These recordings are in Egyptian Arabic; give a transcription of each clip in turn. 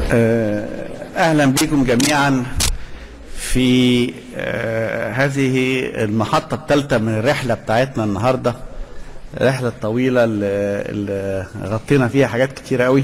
اهلا بكم جميعا في آه، هذه المحطة الثالثة من الرحلة بتاعتنا النهاردة الرحلة الطويلة اللي, اللي غطينا فيها حاجات كتيرة قوي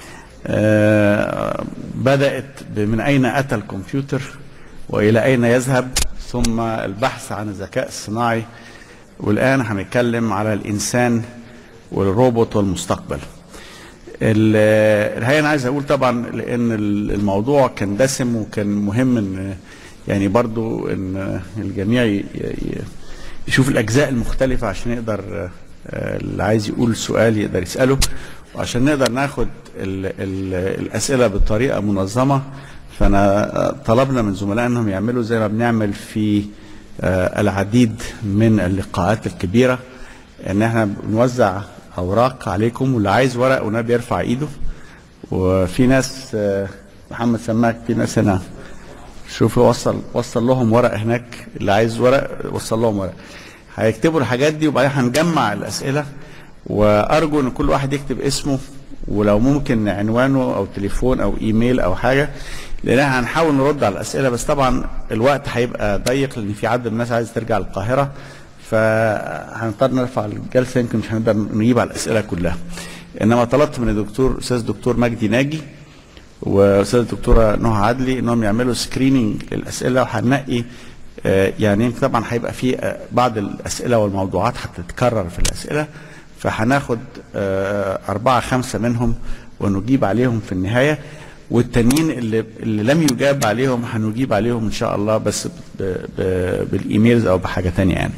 آه، بدأت من أين أتى الكمبيوتر وإلى أين يذهب ثم البحث عن الذكاء الصناعي والآن هنتكلم على الإنسان والروبوت والمستقبل ال- الحقيقه انا عايز اقول طبعا لان ال- الموضوع كان دسم وكان مهم ان يعني برضو ان الجميع ي- ي- يشوف الاجزاء المختلفه عشان يقدر آه، اللي عايز يقول سؤال يقدر يساله وعشان نقدر ناخد ال ال الاسئله بطريقه منظمه فانا آه، طلبنا من زملائنا انهم يعملوا زي ما بنعمل في آه، العديد من اللقاءات الكبيره ان احنا بنوزع اوراق عليكم واللي عايز ورق ونبي يرفع ايده وفي ناس آه، محمد سماك في ناس هنا شوف وصل وصل لهم ورق هناك اللي عايز ورق وصل لهم ورق هيكتبوا الحاجات دي وبعدين هنجمع الاسئله وارجو ان كل واحد يكتب اسمه ولو ممكن عنوانه او تليفون او ايميل او حاجه لان احنا هنحاول نرد على الاسئله بس طبعا الوقت هيبقى ضيق لان في عدد من الناس عايز ترجع القاهره فهنضطر نرفع الجلسه يمكن مش هنقدر نجيب على الاسئله كلها انما طلبت من الدكتور استاذ دكتور مجدي ناجي واستاذ الدكتوره نهى عدلي انهم يعملوا سكريننج للاسئله وهننقي آه، يعني يمكن طبعا هيبقى في آه، بعض الاسئله والموضوعات هتتكرر في الاسئله فهناخد آه، اربعه خمسه منهم ونجيب عليهم في النهايه والتانيين اللي اللي لم يجاب عليهم هنجيب عليهم ان شاء الله بس ب- ب- بالايميلز او بحاجه تانية يعني.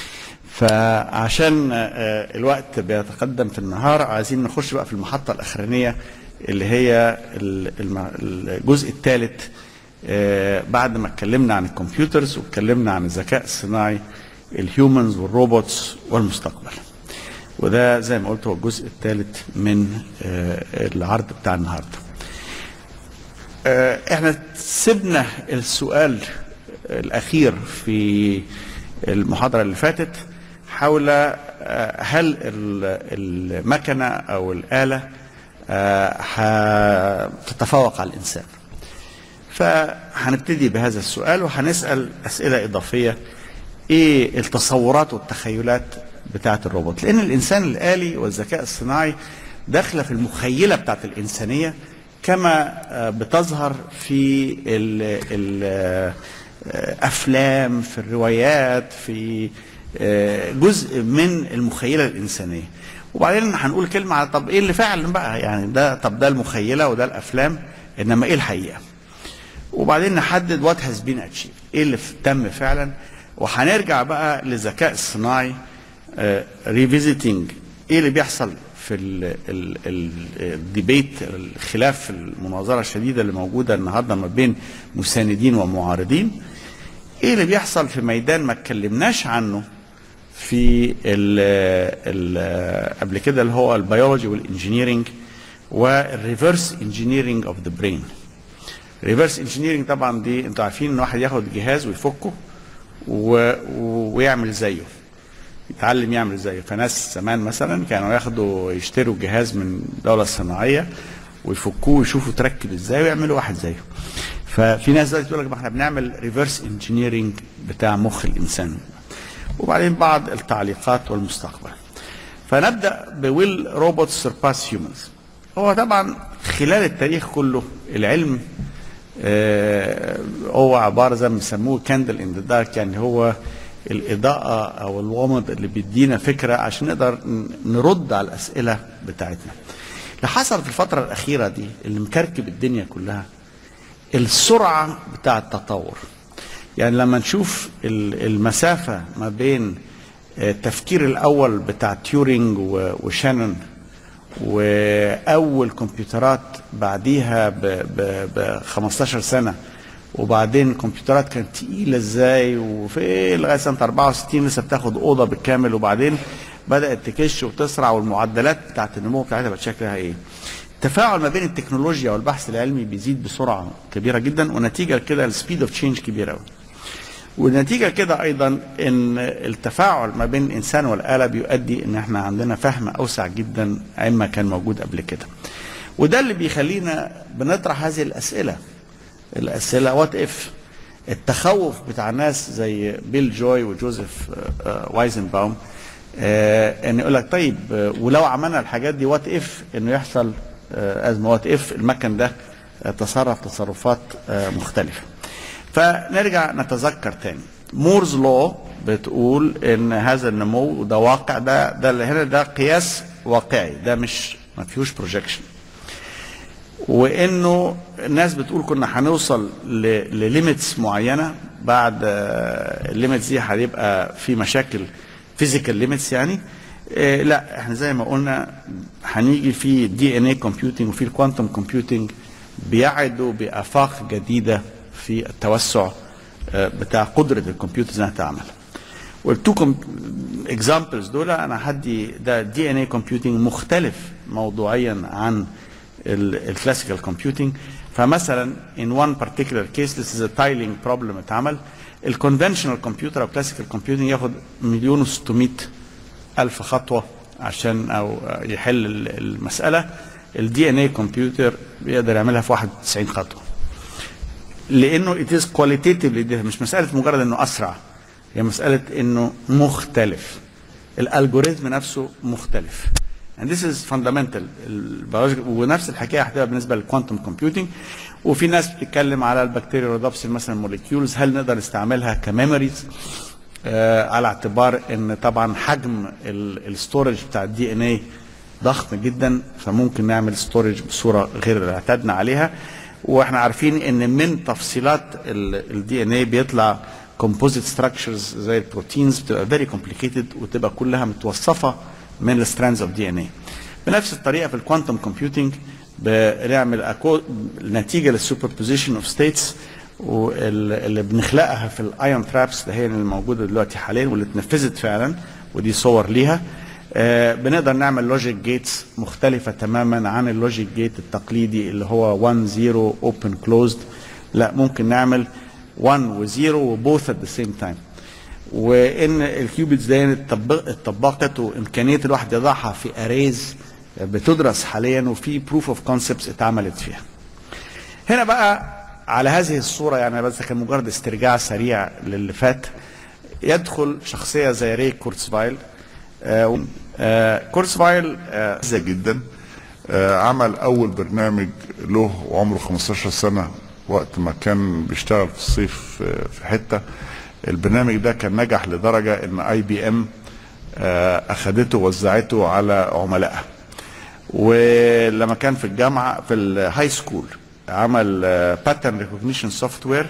فعشان آه، الوقت بيتقدم في النهار عايزين نخش بقى في المحطة الأخرانية اللي هي ال- الم- الجزء الثالث بعد ما اتكلمنا عن الكمبيوترز واتكلمنا عن الذكاء الصناعي الهيومنز والروبوتس والمستقبل وده زي ما قلت هو الجزء الثالث من آه، العرض بتاع النهارده آه، احنا سيبنا السؤال الاخير في المحاضره اللي فاتت حول آه، هل ال- المكنه او الاله آه، هتتفوق على الانسان فهنبتدي بهذا السؤال وهنسال اسئله اضافيه ايه التصورات والتخيلات بتاعه الروبوت لان الانسان الالي والذكاء الصناعي داخله في المخيله بتاعه الانسانيه كما آه، بتظهر في الافلام في الروايات في آه، جزء من المخيله الانسانيه وبعدين هنقول كلمه على طب ايه اللي فعلا بقى يعني ده طب ده المخيله وده الافلام انما ايه الحقيقه وبعدين نحدد وات هاز بين اتشيف ايه اللي ف- تم فعلا وهنرجع بقى للذكاء الصناعي ريفيزيتنج ايه اللي بيحصل في الديبيت الخلاف المناظره الشديده اللي موجوده النهارده ما بين مساندين ومعارضين ايه اللي بيحصل في ميدان ما اتكلمناش عنه في ال ال قبل كده اللي هو البيولوجي والانجينيرنج والريفرس انجينيرنج اوف ذا برين ريفرس انجينيرنج طبعا دي انتوا عارفين ان واحد ياخد جهاز ويفكه و... و... ويعمل زيه يتعلم يعمل زيه فناس زمان مثلا كانوا ياخدوا يشتروا جهاز من دولة صناعية ويفكوه ويشوفوا تركب ازاي ويعملوا واحد زيه ففي ناس دلوقتي تقول لك ما احنا بنعمل ريفرس انجينيرنج بتاع مخ الانسان وبعدين بعض التعليقات والمستقبل فنبدا بويل روبوت سرباس هيومنز هو طبعا خلال التاريخ كله العلم آه، هو عباره زي ما بيسموه كاندل ان ذا دارك يعني هو الاضاءه او الومض اللي بيدينا فكره عشان نقدر ن- نرد على الاسئله بتاعتنا. اللي حصل في الفتره الاخيره دي اللي مكركب الدنيا كلها السرعه بتاع التطور. يعني لما نشوف ال- المسافه ما بين آه، التفكير الاول بتاع تيورينج و- وشانون واول كمبيوترات بعديها ب ب- ب 15 سنه وبعدين الكمبيوترات كانت تقيله ازاي وفي لغايه سنه 64 لسه بتاخد اوضه بالكامل وبعدين بدات تكش وتسرع والمعدلات بتاعت النمو بتاعتها بقت شكلها ايه؟ التفاعل ما بين التكنولوجيا والبحث العلمي بيزيد بسرعه كبيره جدا ونتيجه كده السبيد اوف تشينج كبيره قوي. والنتيجة كده أيضا إن التفاعل ما بين الإنسان والآلة بيؤدي إن إحنا عندنا فهم أوسع جدا عما كان موجود قبل كده. وده اللي بيخلينا بنطرح هذه الاسئله الاسئله وات اف التخوف بتاع ناس زي بيل جوي وجوزيف آه، آه، وايزنباوم آه، ان يقول لك طيب آه، ولو عملنا الحاجات دي وات اف انه يحصل آه، ازمه وات اف المكن ده آه، تصرف تصرفات آه، مختلفه فنرجع نتذكر تاني مورز لو بتقول ان هذا النمو ده واقع ده ده اللي هنا ده قياس واقعي ده مش ما فيهوش بروجكشن وانه الناس بتقول كنا هنوصل لليميتس معينه بعد الليميتس دي هيبقى في مشاكل فيزيكال ليميتس يعني إيه لا احنا زي ما قلنا هنيجي في دي ان اي كومبيوتنج وفي الكوانتم كومبيوتنج بيعدوا بافاق جديده في التوسع آه، بتاع قدره الكمبيوتر انها تعمل والتو اكزامبلز دول انا هدي ده دي ان اي كومبيوتنج مختلف موضوعيا عن الكلاسيكال كومبيوتنج فمثلا in one particular case this is a tiling problem اتعمل الكونفنشنال كمبيوتر او كلاسيكال كومبيوتنج ياخد مليون و600 الف خطوه عشان او يحل ال- المساله الدي ان اي كمبيوتر بيقدر يعملها في 91 خطوه لانه it is qualitatively different مش مساله مجرد انه اسرع هي مساله انه مختلف الالجوريزم نفسه مختلف and this is fundamental البيولوجي ونفس الحكايه هتبقى بالنسبه للكوانتم كومبيوتنج وفي ناس بتتكلم على البكتيريا ريدوبسين مثلا موليكيولز هل نقدر نستعملها كميموريز آه على اعتبار ان طبعا حجم الستورج بتاع الدي ان اي ضخم جدا فممكن نعمل ستورج بصوره غير اللي اعتدنا عليها واحنا عارفين ان من تفصيلات الدي ان اي بيطلع كومبوزيت ستراكشرز زي البروتينز بتبقى فيري كومبليكيتد وتبقى كلها متوصفه من الستراندز اوف دي ان اي بنفس الطريقه في الكوانتم كومبيوتنج بنعمل أكو... نتيجه للسوبر بوزيشن اوف ستيتس واللي بنخلقها في الايون ترابس اللي هي اللي موجوده دلوقتي حاليا واللي اتنفذت فعلا ودي صور ليها آه بنقدر نعمل لوجيك جيتس مختلفه تماما عن اللوجيك جيت التقليدي اللي هو 1 0 اوبن كلوزد لا ممكن نعمل 1 و 0 وبوث ات ذا سيم تايم وان الكيوبيتس دي اتطبقت وامكانيه الواحد يضعها في اريز بتدرس حاليا وفي بروف اوف كونسبتس اتعملت فيها. هنا بقى على هذه الصوره يعني بس كان مجرد استرجاع سريع للي فات يدخل شخصيه زي ري كورتسفايل آه آه كورتسفايل آه مميزة جدا آه، عمل اول برنامج له وعمره 15 سنه وقت ما كان بيشتغل في الصيف آه، في حته البرنامج ده كان نجح لدرجه ان اي بي ام اخدته ووزعته على عملائها ولما كان في الجامعه في الهاي سكول عمل باترن ريكوجنيشن سوفت وير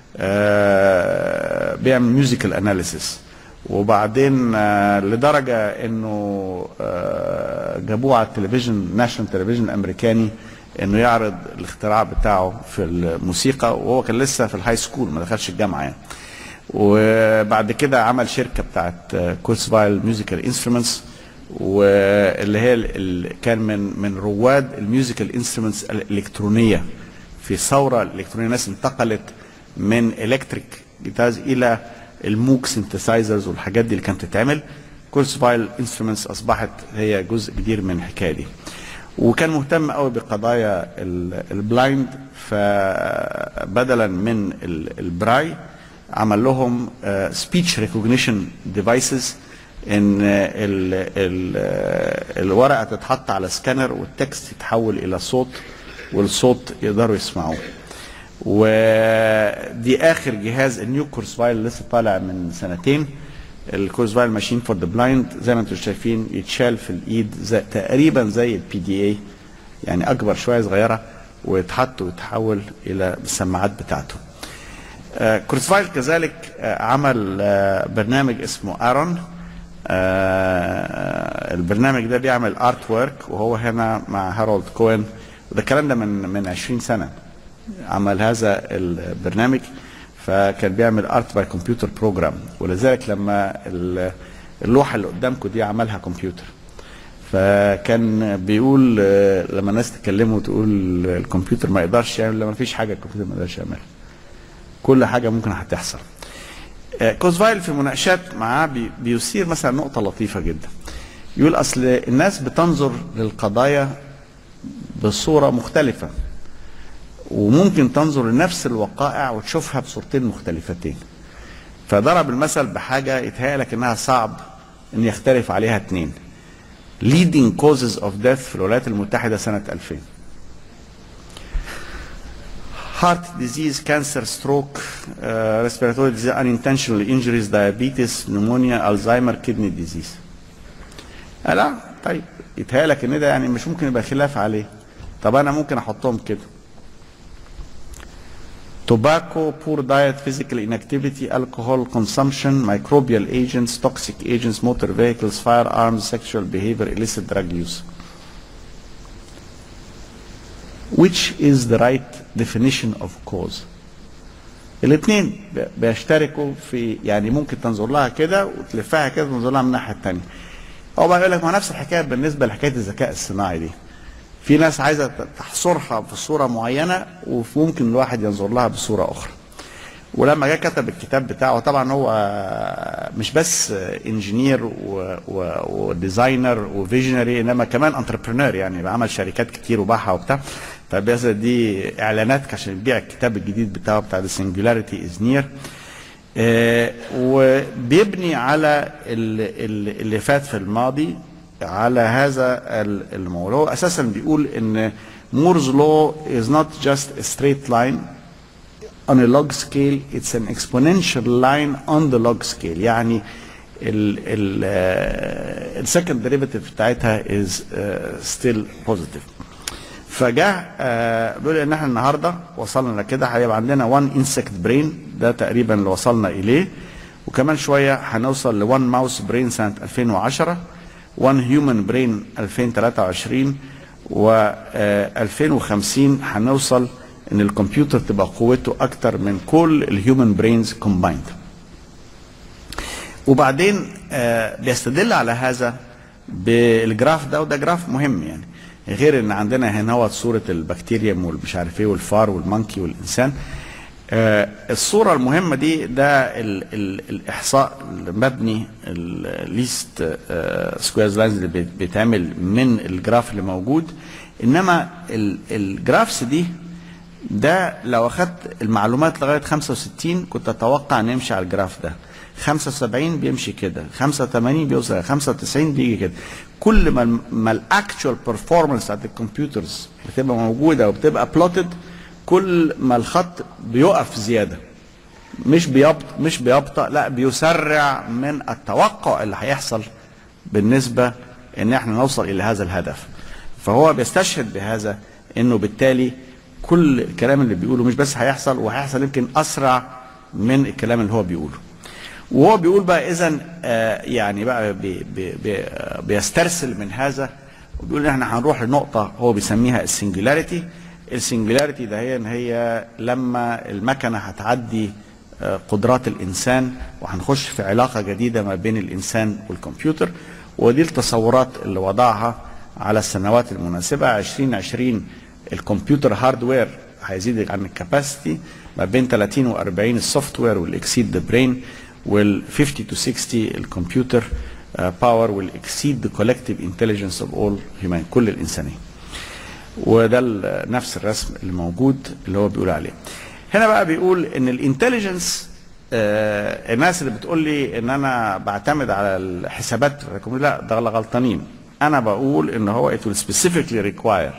بيعمل ميوزيكال اناليسيس وبعدين آه، لدرجه انه آه، جابوه على التلفزيون ناشونال تلفزيون الامريكاني انه يعرض الاختراع بتاعه في الموسيقى وهو كان لسه في الهاي سكول ما دخلش الجامعه يعني وبعد كده عمل شركه بتاعت كورسفايل ميوزيكال انسترومنتس واللي هي اللي كان من من رواد الميوزيكال انسترومنتس الالكترونيه في ثوره الالكترونيه ناس انتقلت من الكتريك جيتارز الى الموك سينثسايزرز والحاجات دي اللي كانت بتتعمل كورسفايل انسترومنتس اصبحت هي جزء كبير من الحكايه دي وكان مهتم قوي بقضايا ال- البلايند فبدلا من ال- البراي عمل لهم سبيتش ريكوجنيشن ديفايسز ان ال ال الورقه تتحط على سكانر والتكست يتحول الى صوت والصوت يقدروا يسمعوه ودي اخر جهاز النيو كورسفايل لسه طالع من سنتين الكورسفايل ماشين فور ذا بلايند زي ما انتم شايفين يتشال في الايد زي تقريبا زي البي دي اي يعني اكبر شويه صغيره ويتحط ويتحول الى السماعات بتاعته آه، كورسفايل كذلك آه، عمل آه، برنامج اسمه ارون آه، البرنامج ده بيعمل ارت ورك وهو هنا مع هارولد كوين وده الكلام ده من من 20 سنه عمل هذا البرنامج فكان بيعمل ارت باي كمبيوتر بروجرام ولذلك لما ال- اللوحه اللي قدامكم دي عملها كمبيوتر فكان بيقول آه، لما الناس تكلمه وتقول الكمبيوتر ما يقدرش يعمل لا ما فيش حاجه الكمبيوتر ما يقدرش يعملها كل حاجه ممكن هتحصل آه، كوزفايل في مناقشات معاه بي- بيثير مثلا نقطه لطيفه جدا يقول اصل الناس بتنظر للقضايا بصوره مختلفه وممكن تنظر لنفس الوقائع وتشوفها بصورتين مختلفتين فضرب المثل بحاجه يتهيأ لك انها صعب ان يختلف عليها اتنين leading causes of death في الولايات المتحده سنه 2000 heart disease, cancer, stroke, uh, respiratory disease, unintentional injuries, diabetes, pneumonia, Alzheimer, kidney disease. آه لا طيب يتهيأ لك ان ده يعني مش ممكن يبقى خلاف عليه. طب انا ممكن احطهم كده. Tobacco, poor diet, physical inactivity, alcohol consumption, microbial agents, toxic agents, motor vehicles, firearms, sexual behavior, illicit drug use. which is the right definition of cause الاثنين بيشتركوا في يعني ممكن تنظر لها كده وتلفها كده وتنظر لها من الناحيه الثانيه هو بقى يقول لك ما نفس الحكايه بالنسبه لحكايه الذكاء الصناعي دي في ناس عايزه تحصرها في صوره معينه وممكن الواحد ينظر لها بصوره اخرى ولما جه كتب الكتاب بتاعه طبعا هو مش بس انجينير وديزاينر وفيجنري انما كمان انتربرينور يعني عمل شركات كتير وباعها وبتاع فبس دي اعلانات عشان يبيع الكتاب الجديد بتاعه بتاع ذا سنجولاريتي از نير وبيبني على اللي فات في الماضي على هذا الموضوع هو اساسا بيقول ان مورز لو از نوت جاست ستريت لاين on a log scale it's an exponential line on the log scale يعني ال ال السكند ديريفيتيف بتاعتها is uh, still positive فجاء uh, بيقول ان احنا النهارده وصلنا لكده هيبقى عندنا 1 insect brain ده تقريبا اللي وصلنا اليه وكمان شويه هنوصل ل 1 mouse brain سنه 2010 1 human brain 2023 و uh, 2050 هنوصل ان الكمبيوتر تبقى قوته اكتر من كل الهيومن برينز كومبايند وبعدين آه بيستدل على هذا بالجراف ده وده جراف مهم يعني غير ان عندنا هنا هو صوره البكتيريوم والمش عارف ايه والفار والمونكي والانسان آه الصوره المهمه دي ده ال ال الاحصاء المبني الليست آه سكويرز لاينز اللي بيتعمل من الجراف اللي موجود انما الجرافس دي ده لو اخدت المعلومات لغايه 65 كنت اتوقع ان يمشي على الجراف ده 75 بيمشي كده 85 بيوصل 95 بيجي كده كل ما ما الاكتشوال بيرفورمانس بتاعت الكمبيوترز بتبقى موجوده وبتبقى بلوتد كل ما الخط بيقف زياده مش بيبطأ مش بيبطأ لا بيسرع من التوقع اللي هيحصل بالنسبه ان احنا نوصل الى هذا الهدف فهو بيستشهد بهذا انه بالتالي كل الكلام اللي بيقوله مش بس هيحصل وهيحصل يمكن اسرع من الكلام اللي هو بيقوله وهو بيقول بقى اذا آه يعني بقى بي بي بي بيسترسل من هذا وبيقول ان احنا هنروح لنقطه هو بيسميها السنجولاريتي السنجولاريتي ده هي ان هي لما المكنه هتعدي آه قدرات الانسان وهنخش في علاقه جديده ما بين الانسان والكمبيوتر ودي التصورات اللي وضعها على السنوات المناسبه 2020 الكمبيوتر هاردوير هيزيد عن الكاباسيتي ما بين 30 و40 السوفت وير والاكسيد ذا برين وال 50 تو 60 الكمبيوتر باور will exceed the collective intelligence of all human كل الانسانيه. وده نفس الرسم اللي موجود اللي هو بيقول عليه. هنا بقى بيقول ان الانتليجنس آه الناس اللي بتقول لي ان انا بعتمد على الحسابات لا ده غلطانين. انا بقول ان هو it will specifically require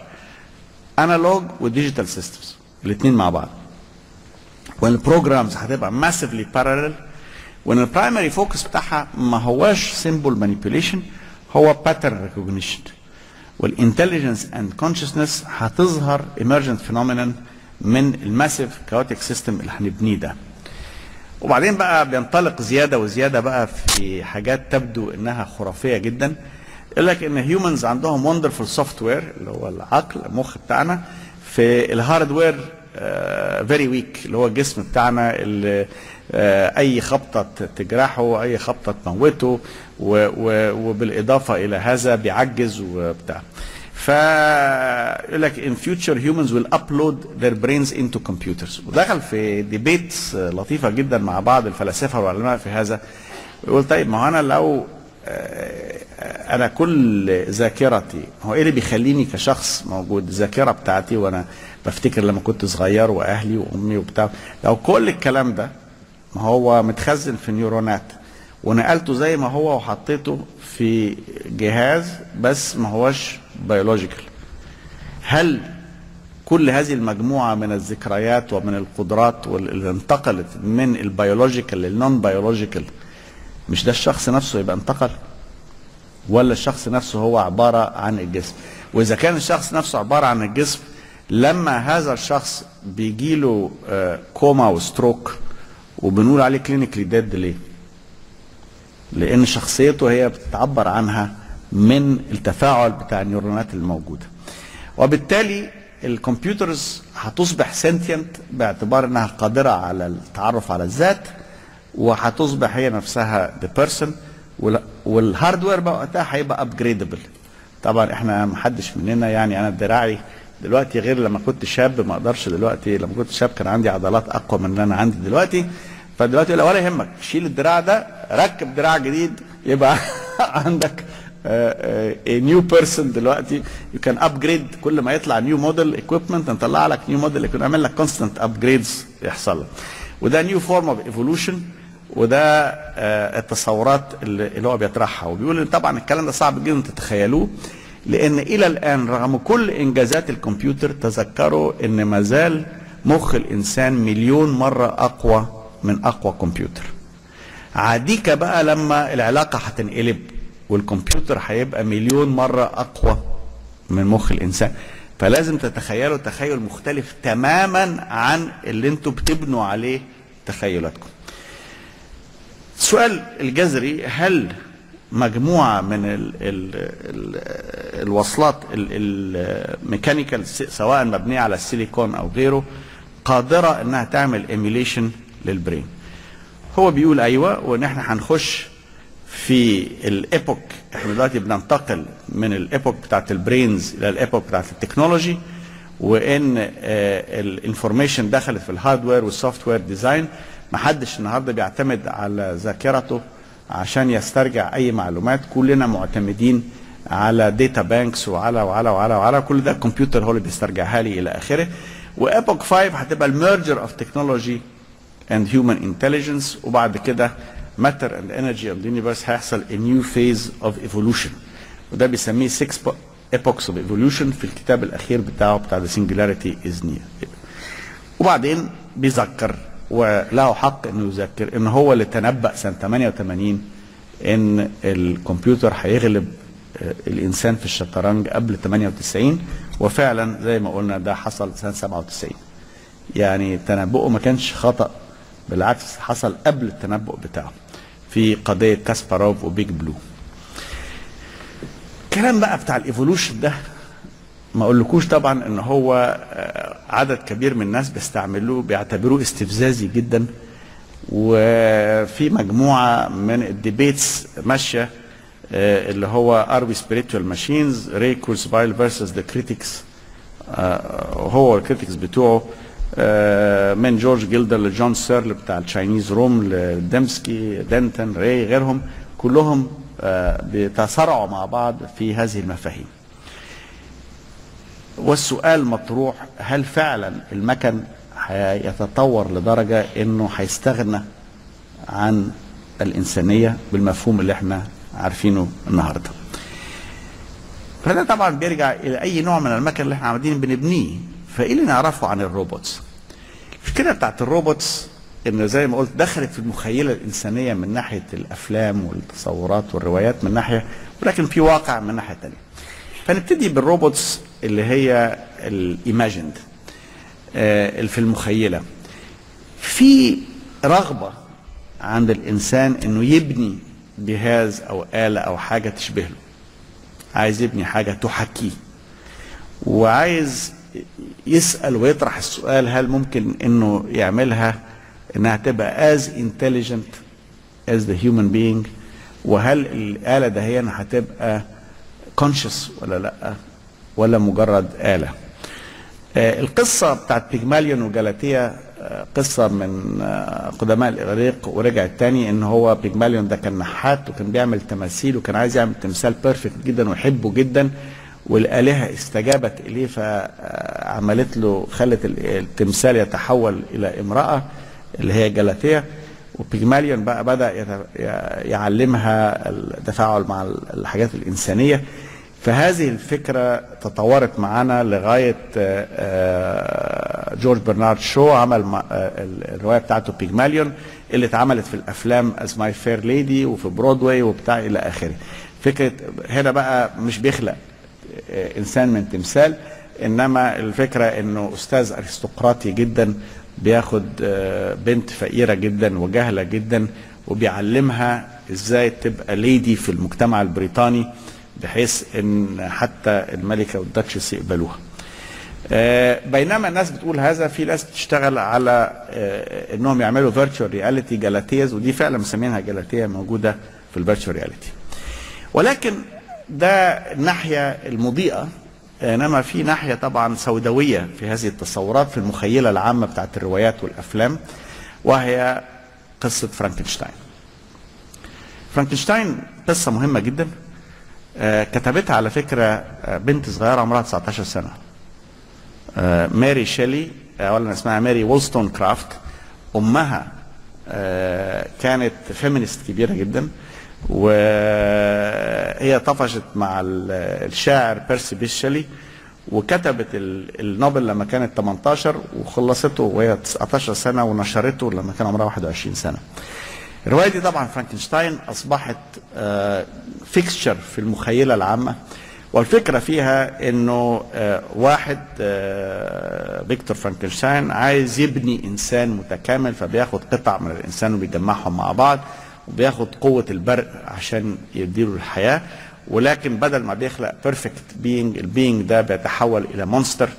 انالوج وديجيتال سيستمز الاثنين مع بعض وان البروجرامز هتبقى ماسفلي بارلل وان البرايمري فوكس بتاعها ما هواش سيمبل مانيبيوليشن هو باترن ريكوجنيشن والانتليجنس اند كونشسنس هتظهر ايمرجنت فينومينال من الماسيف كاوتيك سيستم اللي هنبنيه ده وبعدين بقى بينطلق زياده وزياده بقى في حاجات تبدو انها خرافيه جدا يقول لك ان هيومنز عندهم وندرفul سوفت وير اللي هو العقل المخ بتاعنا في الهاردوير فيري ويك اللي هو الجسم بتاعنا اللي آه اي خبطه تجرحه اي خبطه تموته وبالاضافه الى هذا بيعجز وبتاع فيقول لك in future humans will upload their brains into computers ودخل في ديبيتس لطيفه جدا مع بعض الفلاسفه والعلماء في هذا يقول طيب ما هو انا لو انا كل ذاكرتي هو ايه اللي بيخليني كشخص موجود الذاكره بتاعتي وانا بفتكر لما كنت صغير واهلي وامي وبتاع لو كل الكلام ده ما هو متخزن في نيورونات ونقلته زي ما هو وحطيته في جهاز بس ما هوش بيولوجيكال هل كل هذه المجموعة من الذكريات ومن القدرات اللي انتقلت من البيولوجيكال للنون بيولوجيكال مش ده الشخص نفسه يبقى انتقل ولا الشخص نفسه هو عبارة عن الجسم وإذا كان الشخص نفسه عبارة عن الجسم لما هذا الشخص بيجيله كوما وستروك وبنقول عليه كلينيكلي ديد ليه؟ لأن شخصيته هي بتعبر عنها من التفاعل بتاع النيورونات الموجودة وبالتالي الكمبيوترز هتصبح سنتينت باعتبار انها قادرة على التعرف على الذات وهتصبح هي نفسها ذا بيرسون والهاردوير بقى وقتها هيبقى ابجريدبل طبعا احنا ما حدش مننا يعني انا دراعي دلوقتي غير لما كنت شاب ما اقدرش دلوقتي لما كنت شاب كان عندي عضلات اقوى من اللي انا عندي دلوقتي فدلوقتي لا ولا يهمك شيل الدراع ده ركب دراع جديد يبقى عندك نيو بيرسون دلوقتي يو كان ابجريد كل ما يطلع نيو موديل ايكويبمنت نطلع لك نيو موديل يكون عامل لك كونستنت ابجريدز يحصل لك وده نيو فورم اوف ايفولوشن وده آه التصورات اللي هو بيطرحها وبيقول ان طبعا الكلام ده صعب جدا تتخيلوه لان الى الان رغم كل انجازات الكمبيوتر تذكروا ان ما زال مخ الانسان مليون مره اقوى من اقوى كمبيوتر عاديك بقى لما العلاقه هتنقلب والكمبيوتر هيبقى مليون مرة أقوى من مخ الإنسان فلازم تتخيلوا تخيل مختلف تماما عن اللي انتوا بتبنوا عليه تخيلاتكم السؤال الجذري هل مجموعة من ال ال ال الوصلات الميكانيكال سواء مبنية على السيليكون أو غيره قادرة انها تعمل ايميليشن للبرين هو بيقول ايوه وان احنا هنخش في الايبوك احنا دلوقتي بننتقل من الايبوك بتاعت البرينز الى الايبوك بتاعت التكنولوجي وان الانفورميشن دخلت في الهاردوير والسوفت وير ديزاين ما حدش النهارده بيعتمد على ذاكرته عشان يسترجع اي معلومات كلنا معتمدين على داتا بانكس وعلى وعلى وعلى وعلى كل ده الكمبيوتر هو اللي بيسترجعها لي الى اخره وايبوك 5 هتبقى الميرجر اوف تكنولوجي اند هيومن انتليجنس وبعد كده matter and energy of the universe هيحصل a new phase of evolution وده بيسميه six epochs of evolution في الكتاب الأخير بتاعه بتاع the singularity is near وبعدين بيذكر وله حق انه يذكر ان هو اللي تنبأ سنة 88 ان الكمبيوتر هيغلب الانسان في الشطرنج قبل 98 وفعلا زي ما قلنا ده حصل سنة 97 يعني تنبؤه ما كانش خطأ بالعكس حصل قبل التنبؤ بتاعه في قضية كاسباروف وبيج بلو الكلام بقى بتاع الايفولوشن ده ما اقولكوش طبعا ان هو عدد كبير من الناس بيستعملوه بيعتبروه استفزازي جدا وفي مجموعه من الديبيتس ماشيه اللي هو ار وي سبيريتوال ماشينز ري كورسبايل فيرسز ذا كريتكس هو الكريتكس بتوعه من جورج جيلدر لجون سيرل بتاع التشاينيز روم لدمسكي دنتن ري غيرهم كلهم بيتصارعوا مع بعض في هذه المفاهيم والسؤال مطروح هل فعلا المكن هيتطور لدرجة انه هيستغنى عن الإنسانية بالمفهوم اللي احنا عارفينه النهاردة فده طبعا بيرجع إلى أي نوع من المكن اللي احنا عاملين بنبنيه فايه اللي نعرفه عن الروبوتس المشكله بتاعت الروبوتس ان زي ما قلت دخلت في المخيله الانسانيه من ناحيه الافلام والتصورات والروايات من ناحيه ولكن في واقع من ناحيه ثانيه فنبتدي بالروبوتس اللي هي الايماجند اللي في المخيله في رغبه عند الانسان انه يبني جهاز او اله او حاجه تشبه له عايز يبني حاجه تحكيه وعايز يسأل ويطرح السؤال هل ممكن انه يعملها انها تبقى as intelligent as the human being وهل الآلة ده هي هتبقى conscious ولا لا ولا مجرد آلة آه القصة بتاعت بيجماليون وجالاتيا قصه من قدماء الاغريق ورجعت تاني ان هو بيجماليون ده كان نحات وكان بيعمل تماثيل وكان عايز يعمل تمثال بيرفكت جدا ويحبه جدا والالهه استجابت اليه فعملت له خلت التمثال يتحول الى امراه اللي هي جلاتيه وبيجماليون بقى بدا يعلمها التفاعل مع الحاجات الانسانيه فهذه الفكرة تطورت معنا لغاية جورج برنارد شو عمل الرواية بتاعته بيجماليون اللي اتعملت في الأفلام از ماي فير ليدي وفي برودواي وبتاع إلى آخره فكرة هنا بقى مش بيخلق إنسان من تمثال إنما الفكرة إنه أستاذ أرستقراطي جدا بياخد بنت فقيرة جدا وجهلة جدا وبيعلمها ازاي تبقى ليدي في المجتمع البريطاني بحيث ان حتى الملكه والداتشس يقبلوها. بينما الناس بتقول هذا في ناس بتشتغل على انهم يعملوا فيرتشوال رياليتي جالاتيز ودي فعلا مسمينها جالاتيه موجوده في الفيرتشوال رياليتي. ولكن ده الناحيه المضيئه انما في ناحيه طبعا سوداويه في هذه التصورات في المخيله العامه بتاعت الروايات والافلام وهي قصه فرانكنشتاين. فرانكنشتاين قصه مهمه جدا آه كتبتها على فكرة آه بنت صغيرة عمرها 19 سنة آه ماري شيلي أولا اسمها ماري وولستون كرافت أمها كانت فيمينست كبيرة جدا وهي طفشت مع الشاعر بيرسي بيش شيلي وكتبت النوبل لما كانت 18 وخلصته وهي 19 سنة ونشرته لما كان عمرها 21 سنة الروايه دي طبعا فرانكنشتاين اصبحت فيكستشر في المخيله العامه والفكره فيها انه واحد فيكتور فرانكنشتاين عايز يبني انسان متكامل فبياخد قطع من الانسان وبيجمعهم مع بعض وبياخد قوه البرق عشان يديله الحياه ولكن بدل ما بيخلق بيرفكت بينج البينج ده بيتحول الى مونستر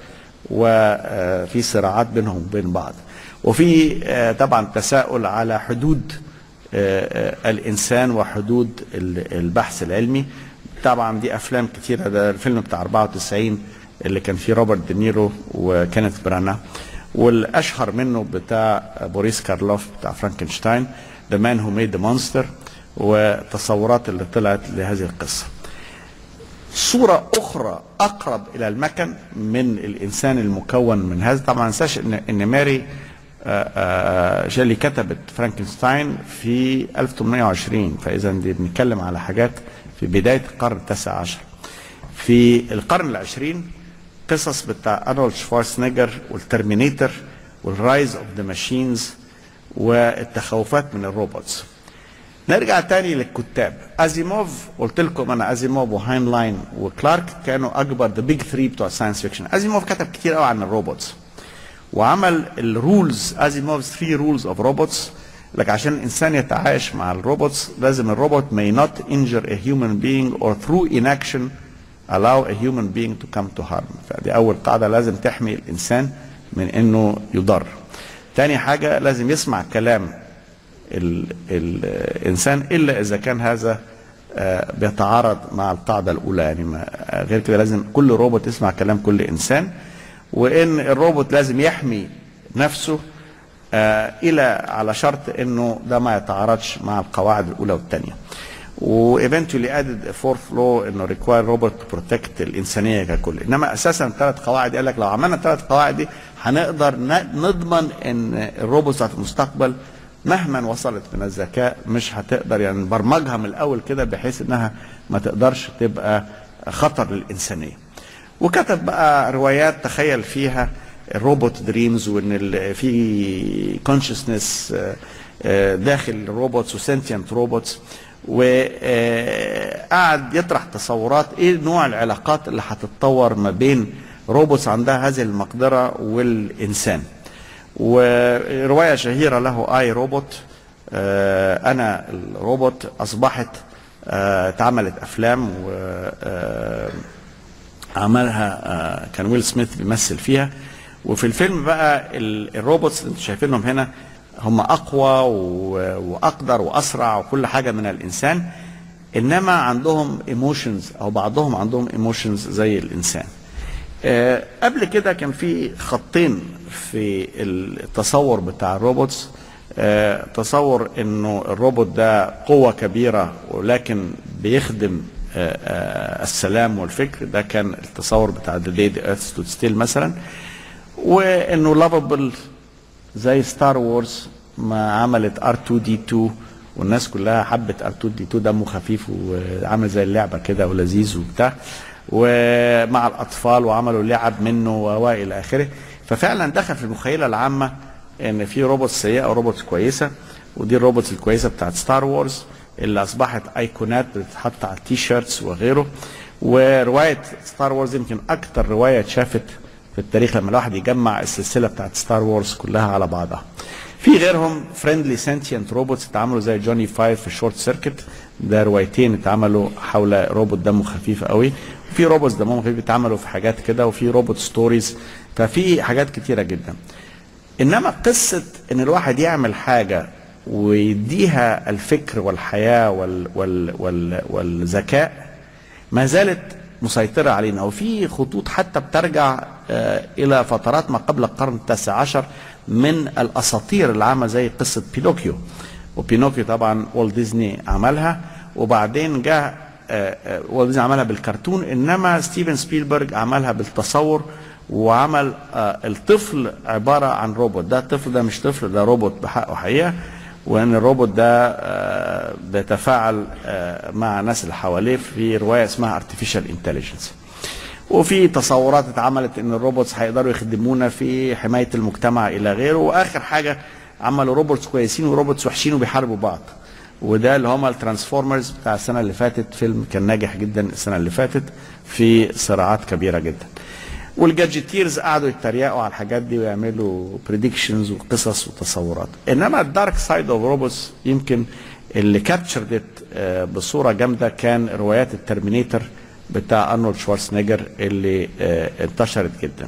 وفي صراعات بينهم وبين بعض وفي طبعا تساؤل على حدود الانسان وحدود البحث العلمي طبعا دي افلام كتيره ده الفيلم بتاع 94 اللي كان فيه روبرت دينيرو وكينيث برانا والاشهر منه بتاع بوريس كارلوف بتاع فرانكنشتاين ذا مان هو ميد ذا مونستر والتصورات اللي طلعت لهذه القصه صورة أخرى أقرب إلى المكن من الإنسان المكون من هذا طبعا ما ننساش إن إن ماري شيلي كتبت فرانكنشتاين في 1820 فاذا دي بنتكلم على حاجات في بدايه القرن التاسع عشر في القرن العشرين قصص بتاع ارنولد شوارزنيجر والترمينيتر والرايز اوف ذا ماشينز والتخوفات من الروبوتس نرجع تاني للكتاب ازيموف قلت لكم انا ازيموف وهاينلاين وكلارك كانوا اكبر ذا بيج ثري بتوع الساينس فيكشن ازيموف كتب كتير قوي عن الروبوتس وعمل الرولز ازيموف 3 رولز اوف روبوتس لك عشان الانسان يتعايش مع الروبوتس لازم الروبوت may not injure a human being or through inaction allow a human being to come to harm فدي اول قاعده لازم تحمي الانسان من انه يضر تاني حاجه لازم يسمع كلام ال الانسان الا اذا كان هذا بيتعارض مع القاعده الاولى يعني ما غير كده لازم كل روبوت يسمع كلام كل انسان وان الروبوت لازم يحمي نفسه آه الى على شرط انه ده ما يتعارضش مع القواعد الاولى والثانيه وايفنتولي ادد فورث لو انه ريكواير روبوت تو بروتكت الانسانيه ككل انما اساسا الثلاث قواعد قال لك لو عملنا الثلاث قواعد دي هنقدر نضمن ان الروبوت بتاعت المستقبل مهما وصلت من الذكاء مش هتقدر يعني نبرمجها من الاول كده بحيث انها ما تقدرش تبقى خطر للانسانيه وكتب بقى روايات تخيل فيها الروبوت دريمز وان في كونشسنس داخل الروبوتس وسنتينت روبوتس وقعد يطرح تصورات ايه نوع العلاقات اللي هتتطور ما بين روبوتس عندها هذه المقدره والانسان وروايه شهيره له اي روبوت انا الروبوت اصبحت اتعملت افلام و عملها كان ويل سميث بيمثل فيها وفي الفيلم بقى الروبوتس اللي انتم شايفينهم هنا هم اقوى واقدر واسرع وكل حاجه من الانسان انما عندهم ايموشنز او بعضهم عندهم ايموشنز زي الانسان أه قبل كده كان في خطين في التصور بتاع الروبوتس آه، تصور انه الروبوت ده قوة كبيرة ولكن بيخدم آه، آه، السلام والفكر ده كان التصور بتاع The Day the Earth Stood Still مثلا وانه لافابل زي ستار وورز ما عملت R2D2 والناس كلها حبت R2D2 دمه خفيف وعامل زي اللعبة كده ولذيذ وبتاع ومع الأطفال وعملوا لعب منه وإلى آخره ففعلا دخل في المخيلة العامة ان في روبوت سيئة وروبوت كويسة ودي الروبوت الكويسة بتاعت ستار وورز اللي اصبحت ايقونات بتتحط على التي شيرتس وغيره ورواية ستار وورز يمكن اكتر رواية اتشافت في التاريخ لما الواحد يجمع السلسلة بتاعت ستار وورز كلها على بعضها في غيرهم فريندلي سنتينت روبوتس اتعملوا زي جوني فايف في شورت سيركت ده روايتين اتعملوا حول روبوت دمه خفيف قوي وفي روبوتس دمهم خفيف اتعملوا في حاجات كده وفي روبوت ستوريز ففي حاجات كتيره جدا انما قصه ان الواحد يعمل حاجه ويديها الفكر والحياه وال وال وال والذكاء ما زالت مسيطرة علينا وفي خطوط حتى بترجع آه، إلى فترات ما قبل القرن التاسع عشر من الأساطير العامة زي قصة بينوكيو وبينوكيو طبعا والت ديزني عملها وبعدين جاء آه، آه، والت ديزني عملها بالكرتون إنما ستيفن سبيلبرج عملها بالتصور وعمل آه، الطفل عبارة عن روبوت ده الطفل ده مش طفل ده روبوت بحقه حقيقة وان الروبوت ده آه، بيتفاعل آه، مع الناس اللي حواليه في روايه اسمها artificial intelligence وفي تصورات اتعملت ان الروبوتس هيقدروا يخدمونا في حمايه المجتمع الى غيره واخر حاجه عملوا روبوتس كويسين وروبوتس وحشين وبيحاربوا بعض وده اللي هم الترانسفورمرز بتاع السنه اللي فاتت فيلم كان ناجح جدا السنه اللي فاتت في صراعات كبيره جدا والجادجيتيرز قعدوا يتريقوا على الحاجات دي ويعملوا بريدكشنز وقصص وتصورات انما الدارك سايد اوف روبوتس يمكن اللي كابتشرد بصوره جامده كان روايات الترمينيتر بتاع ارنولد شوارزنيجر اللي آه، انتشرت جدا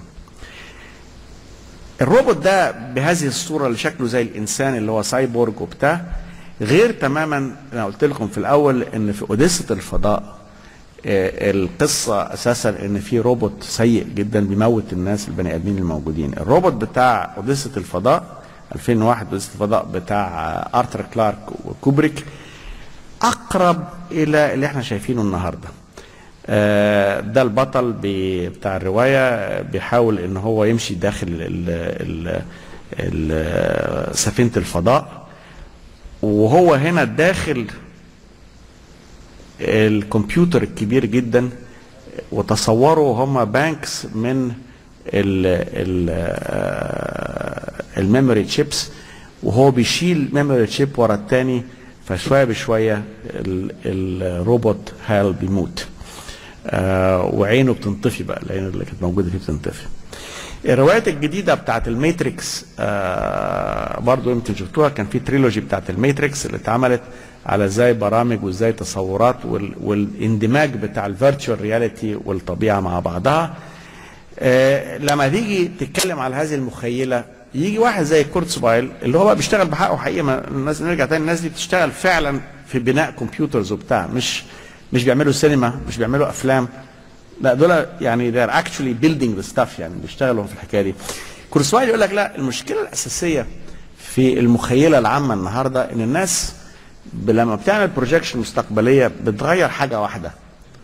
الروبوت ده بهذه الصوره اللي شكله زي الانسان اللي هو سايبورج وبتاع غير تماما انا قلت لكم في الاول ان في اوديسه الفضاء آه، القصه اساسا ان في روبوت سيء جدا بيموت الناس البني ادمين الموجودين الروبوت بتاع اوديسه الفضاء 2001 اوديسه الفضاء بتاع آه، ارثر كلارك وكوبريك اقرب الى اللي احنا شايفينه النهارده آه، ده البطل بي- بتاع الروايه بيحاول ان هو يمشي داخل ال ال ال سفينه الفضاء وهو هنا داخل الكمبيوتر الكبير جدا وتصوروا هم بانكس من ال ال الميموري تشيبس وهو بيشيل ميموري تشيب ورا التاني فشويه بشويه ال- الروبوت هال بيموت آه وعينه بتنطفي بقى العين اللي كانت موجوده فيه بتنطفي الروايات الجديدة بتاعت الماتريكس آه برضو يمكن شفتوها كان في تريلوجي بتاعت الماتريكس اللي اتعملت على ازاي برامج وازاي تصورات وال والاندماج بتاع الفيرتشوال رياليتي والطبيعة مع بعضها آه لما تيجي تتكلم على هذه المخيلة يجي واحد زي كورتسبايل اللي هو بقى بيشتغل بحقه حقيقة ما الناس نرجع تاني الناس دي بتشتغل فعلا في بناء كمبيوترز وبتاع مش مش بيعملوا سينما مش بيعملوا افلام لا دول يعني they're actually building the stuff يعني بيشتغلوا في الحكايه دي. كورسوايل يقول لك لا المشكله الاساسيه في المخيله العامه النهارده ان الناس ب- لما بتعمل بروجكشن مستقبليه بتغير حاجه واحده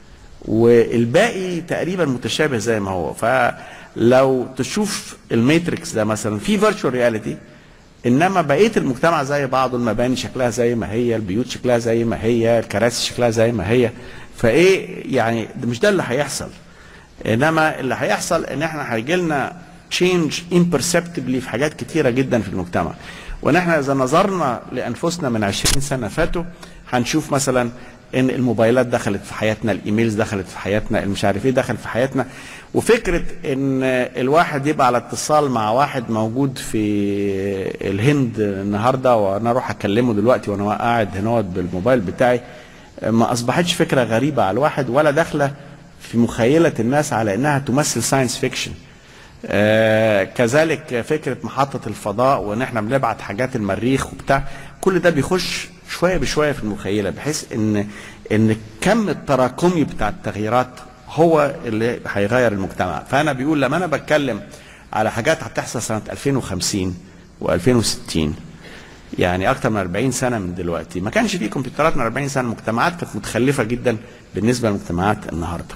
والباقي تقريبا متشابه زي ما هو فلو تشوف الماتريكس ده مثلا في فيرتشوال رياليتي انما بقيه المجتمع زي بعضه المباني شكلها زي ما هي البيوت شكلها زي ما هي الكراسي شكلها زي ما هي فايه يعني ده مش ده اللي هيحصل انما اللي هيحصل ان احنا هيجي لنا تشينج imperceptibly في حاجات كتيره جدا في المجتمع وان احنا اذا نظرنا لانفسنا من 20 سنه فاتوا هنشوف مثلا ان الموبايلات دخلت في حياتنا الايميلز دخلت في حياتنا المش عارف ايه دخل في حياتنا وفكره ان الواحد يبقى على اتصال مع واحد موجود في الهند النهارده وانا اروح اكلمه دلوقتي وانا قاعد هنا بالموبايل بتاعي ما اصبحتش فكره غريبه على الواحد ولا داخله في مخيله الناس على انها تمثل ساينس فيكشن آه كذلك فكره محطه الفضاء وان احنا بنبعت حاجات المريخ وبتاع كل ده بيخش شويه بشويه في المخيله بحيث ان ان الكم التراكمي بتاع التغييرات هو اللي هيغير المجتمع فانا بيقول لما انا بتكلم على حاجات هتحصل سنه 2050 و2060 يعني اكتر من 40 سنه من دلوقتي ما كانش فيه كمبيوترات من 40 سنه المجتمعات كانت متخلفه جدا بالنسبه للمجتمعات النهارده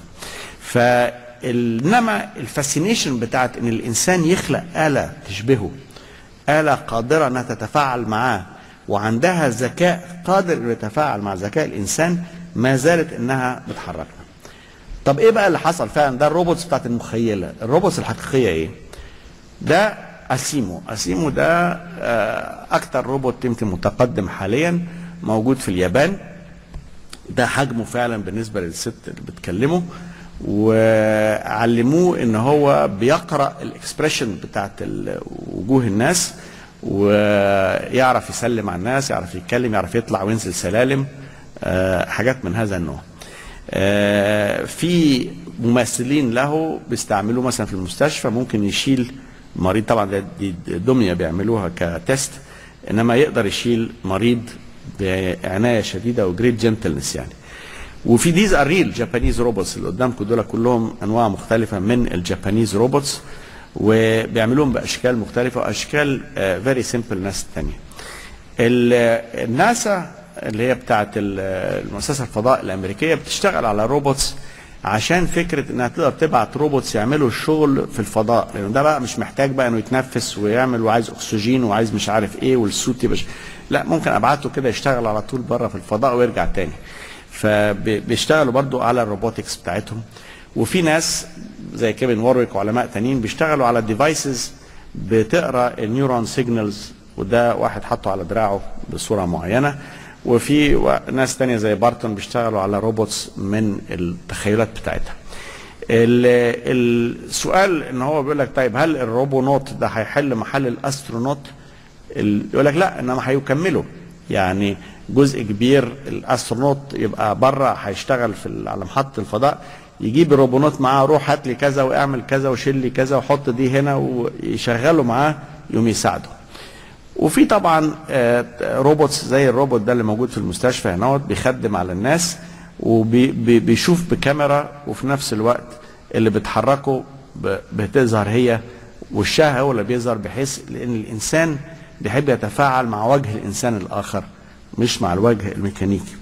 فانما الفاسينيشن بتاعت ان الانسان يخلق اله تشبهه اله قادره انها تتفاعل معاه وعندها ذكاء قادر انه يتفاعل مع ذكاء الانسان ما زالت انها بتحركنا طب ايه بقى اللي حصل فعلا ده الروبوتس بتاعت المخيله الروبوتس الحقيقيه ايه ده اسيمو اسيمو ده آه، اكتر روبوت يمكن متقدم حاليا موجود في اليابان ده حجمه فعلا بالنسبه للست اللي بتكلمه وعلموه ان هو بيقرا الاكسبريشن بتاعت ال- وجوه الناس ويعرف يسلم على الناس يعرف يتكلم يعرف يطلع وينزل سلالم آه، حاجات من هذا النوع آه، في ممثلين له بيستعملوه مثلا في المستشفى ممكن يشيل مريض طبعا ده- دي دميه بيعملوها كتست انما يقدر يشيل مريض بعنايه شديده وجريت جنتلنس يعني وفي ديز ار ريل جابانيز روبوتس اللي قدامكم دول كلهم انواع مختلفه من الجابانيز روبوتس وبيعملوهم باشكال مختلفه واشكال فيري سمبل ناس تانية ال- الناسا اللي هي بتاعت ال- المؤسسه الفضاء الامريكيه بتشتغل على روبوتس عشان فكره انها تقدر تبعت روبوتس يعملوا الشغل في الفضاء لانه ده بقى مش محتاج بقى انه يتنفس ويعمل وعايز اكسجين وعايز مش عارف ايه والسوت يبقى ش- لا ممكن ابعته كده يشتغل على طول بره في الفضاء ويرجع تاني فبيشتغلوا برضو على الروبوتكس بتاعتهم وفي ناس زي كيفن وورويك وعلماء تانيين بيشتغلوا على ديفايسز بتقرا النيورون سيجنالز وده واحد حطه على دراعه بصوره معينه وفي و- ناس تانية زي بارتون بيشتغلوا على روبوتس من التخيلات بتاعتها ال- السؤال ان هو بيقول لك طيب هل الروبونوت ده هيحل محل الاسترونوت ال- يقول لك لا انما هيكملوا يعني جزء كبير الاسترونوت يبقى بره هيشتغل في ال- على محطه الفضاء يجيب الروبونوت معاه روح هات لي كذا واعمل كذا وشيل لي كذا وحط دي هنا ويشغلوا معاه يوم يساعده وفي طبعا آه، روبوتس زي الروبوت ده اللي موجود في المستشفى هنا بيخدم على الناس وبيشوف بكاميرا وفي نفس الوقت اللي بتحركه ب- بتظهر هي وشها هو اللي بيظهر بحيث لان الانسان بيحب يتفاعل مع وجه الانسان الاخر مش مع الوجه الميكانيكي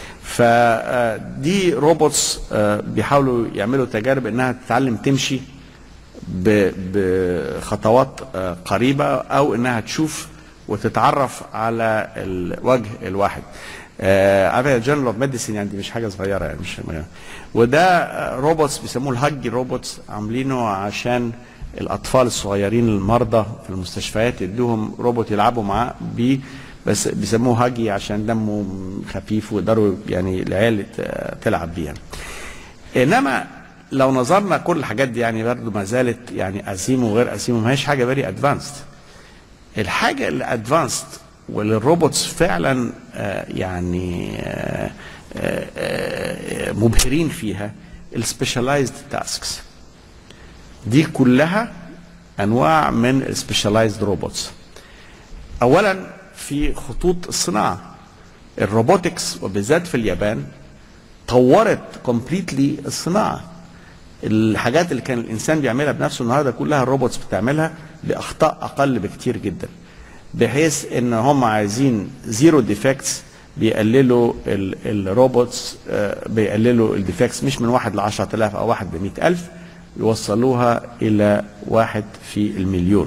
فدي روبوتس آه، بيحاولوا يعملوا تجارب انها تتعلم تمشي ب- بخطوات آه، قريبه او انها تشوف وتتعرف على الوجه الواحد عارف جنرال اوف ميديسين يعني دي مش حاجه صغيره يعني مش وده آه، روبوتس بيسموه الهج روبوتس عاملينه عشان الاطفال الصغيرين المرضى في المستشفيات يدوهم روبوت يلعبوا معاه بيه بس بيسموه هاجي عشان دمه خفيف ويقدروا يعني العيال ت- تلعب بيه يعني. انما لو نظرنا كل الحاجات دي يعني برضه ما زالت يعني اسيمو وغير اسيمو ما هيش حاجه فيري ادفانسد الحاجه اللي ادفانسد واللي الروبوتس فعلا آه، يعني آه، آه، آه، مبهرين فيها السبيشاليزد تاسكس دي كلها انواع من السبيشاليزد روبوتس اولا في خطوط الصناعه الروبوتكس وبالذات في اليابان طورت كومبليتلي الصناعه الحاجات اللي كان الانسان بيعملها بنفسه النهارده كلها الروبوتس بتعملها باخطاء اقل بكتير جدا بحيث ان هم عايزين زيرو ديفكتس بيقللوا ال- الروبوتس آه، بيقللوا الديفكتس مش من واحد ل 10000 او واحد ب 100000 يوصلوها الى واحد في المليون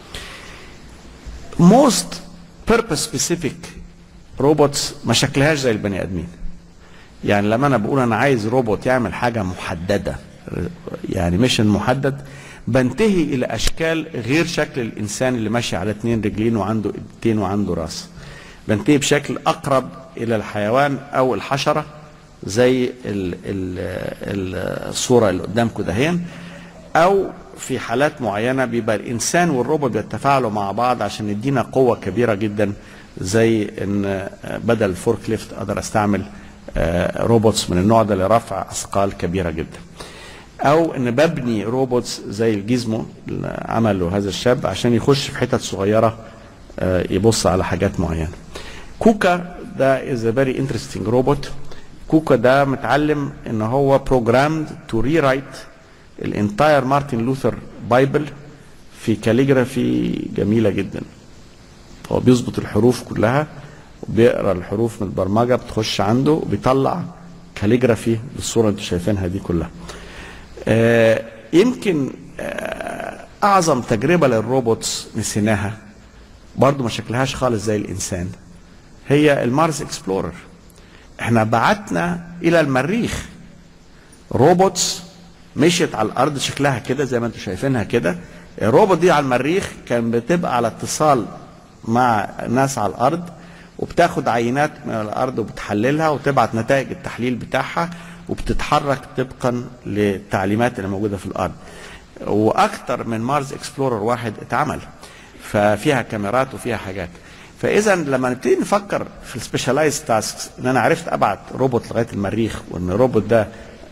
most purpose specific روبوتس ما شكلهاش زي البني ادمين يعني لما انا بقول انا عايز روبوت يعمل حاجه محدده يعني ميشن محدد بنتهي الى اشكال غير شكل الانسان اللي ماشي على اتنين رجلين وعنده ايدين وعنده راس بنتهي بشكل اقرب الى الحيوان او الحشره زي ال ال ال الصوره اللي قدامكم دهين او في حالات معينه بيبقى الانسان والروبوت بيتفاعلوا مع بعض عشان يدينا قوه كبيره جدا زي ان بدل الفورك ليفت اقدر استعمل آه، روبوتس من النوع ده لرفع اثقال كبيره جدا او ان ببني روبوتس زي الجيزمو اللي عمله هذا الشاب عشان يخش في حتت صغيره آه، يبص على حاجات معينه كوكا ده از a very interesting روبوت كوكا ده متعلم ان هو programmed to rewrite الانتاير مارتن لوثر بايبل في كاليجرافي جميله جدا هو بيظبط الحروف كلها وبيقرا الحروف من البرمجه بتخش عنده وبيطلع كاليجرافي بالصوره اللي انتوا شايفينها دي كلها آه يمكن آه اعظم تجربه للروبوتس نسيناها برضو ما شكلهاش خالص زي الانسان هي المارس اكسبلورر احنا بعتنا الى المريخ روبوتس مشيت على الارض شكلها كده زي ما انتم شايفينها كده الروبوت دي على المريخ كان بتبقى على اتصال مع ناس على الارض وبتاخد عينات من الارض وبتحللها وتبعت نتائج التحليل بتاعها وبتتحرك طبقا للتعليمات اللي موجوده في الارض واكثر من مارس اكسبلورر واحد اتعمل ففيها كاميرات وفيها حاجات فاذا لما نبتدي نفكر في السبيشاليز تاسكس ان انا عرفت ابعت روبوت لغايه المريخ وان الروبوت ده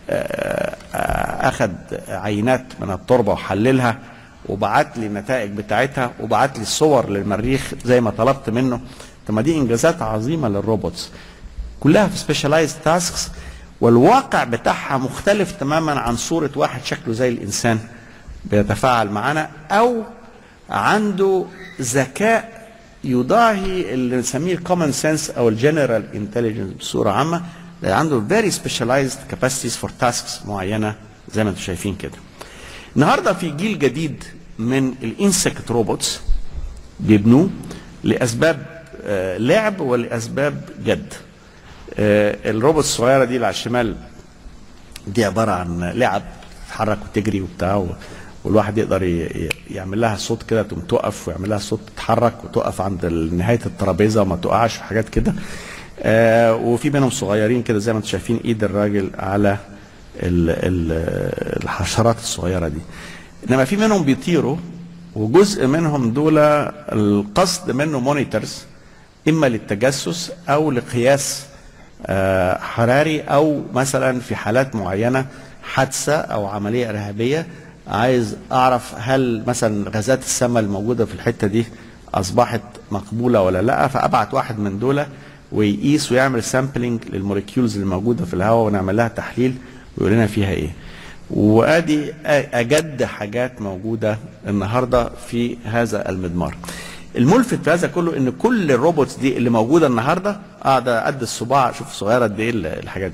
اخذ عينات من التربه وحللها وبعت لي النتائج بتاعتها وبعت لي الصور للمريخ زي ما طلبت منه طب ما دي انجازات عظيمه للروبوتس كلها في سبيشاليز تاسكس والواقع بتاعها مختلف تماما عن صوره واحد شكله زي الانسان بيتفاعل معانا او عنده ذكاء يضاهي اللي بنسميه الكومن سنس او الجنرال انتليجنس بصوره عامه اللي عنده very specialized capacities for tasks معينه زي ما انتم شايفين كده. النهارده في جيل جديد من الانسكت روبوتس بيبنوه لاسباب آه لعب ولاسباب جد. آه الروبوت الصغيره دي اللي على الشمال دي عباره عن لعب تتحرك وتجري وبتاع والواحد يقدر يعمل لها صوت كده تقوم تقف ويعمل لها صوت تتحرك وتقف عند نهايه الترابيزه وما تقعش وحاجات كده آه وفي منهم صغيرين كده زي ما انتم شايفين ايد الراجل على ال ال الحشرات الصغيره دي انما في منهم بيطيروا وجزء منهم دول القصد منه مونيتورز اما للتجسس او لقياس آه حراري او مثلا في حالات معينه حادثه او عمليه ارهابيه عايز اعرف هل مثلا غازات السماء الموجوده في الحته دي اصبحت مقبوله ولا لا فابعت واحد من دول ويقيس ويعمل سامبلنج للموليكيولز اللي موجوده في الهواء ونعمل لها تحليل ويقول لنا فيها ايه. وادي اجد حاجات موجوده النهارده في هذا المضمار. الملفت في هذا كله ان كل الروبوتس دي اللي موجوده النهارده قاعده قد الصباع شوف صغيره قد ايه الحاجات دي.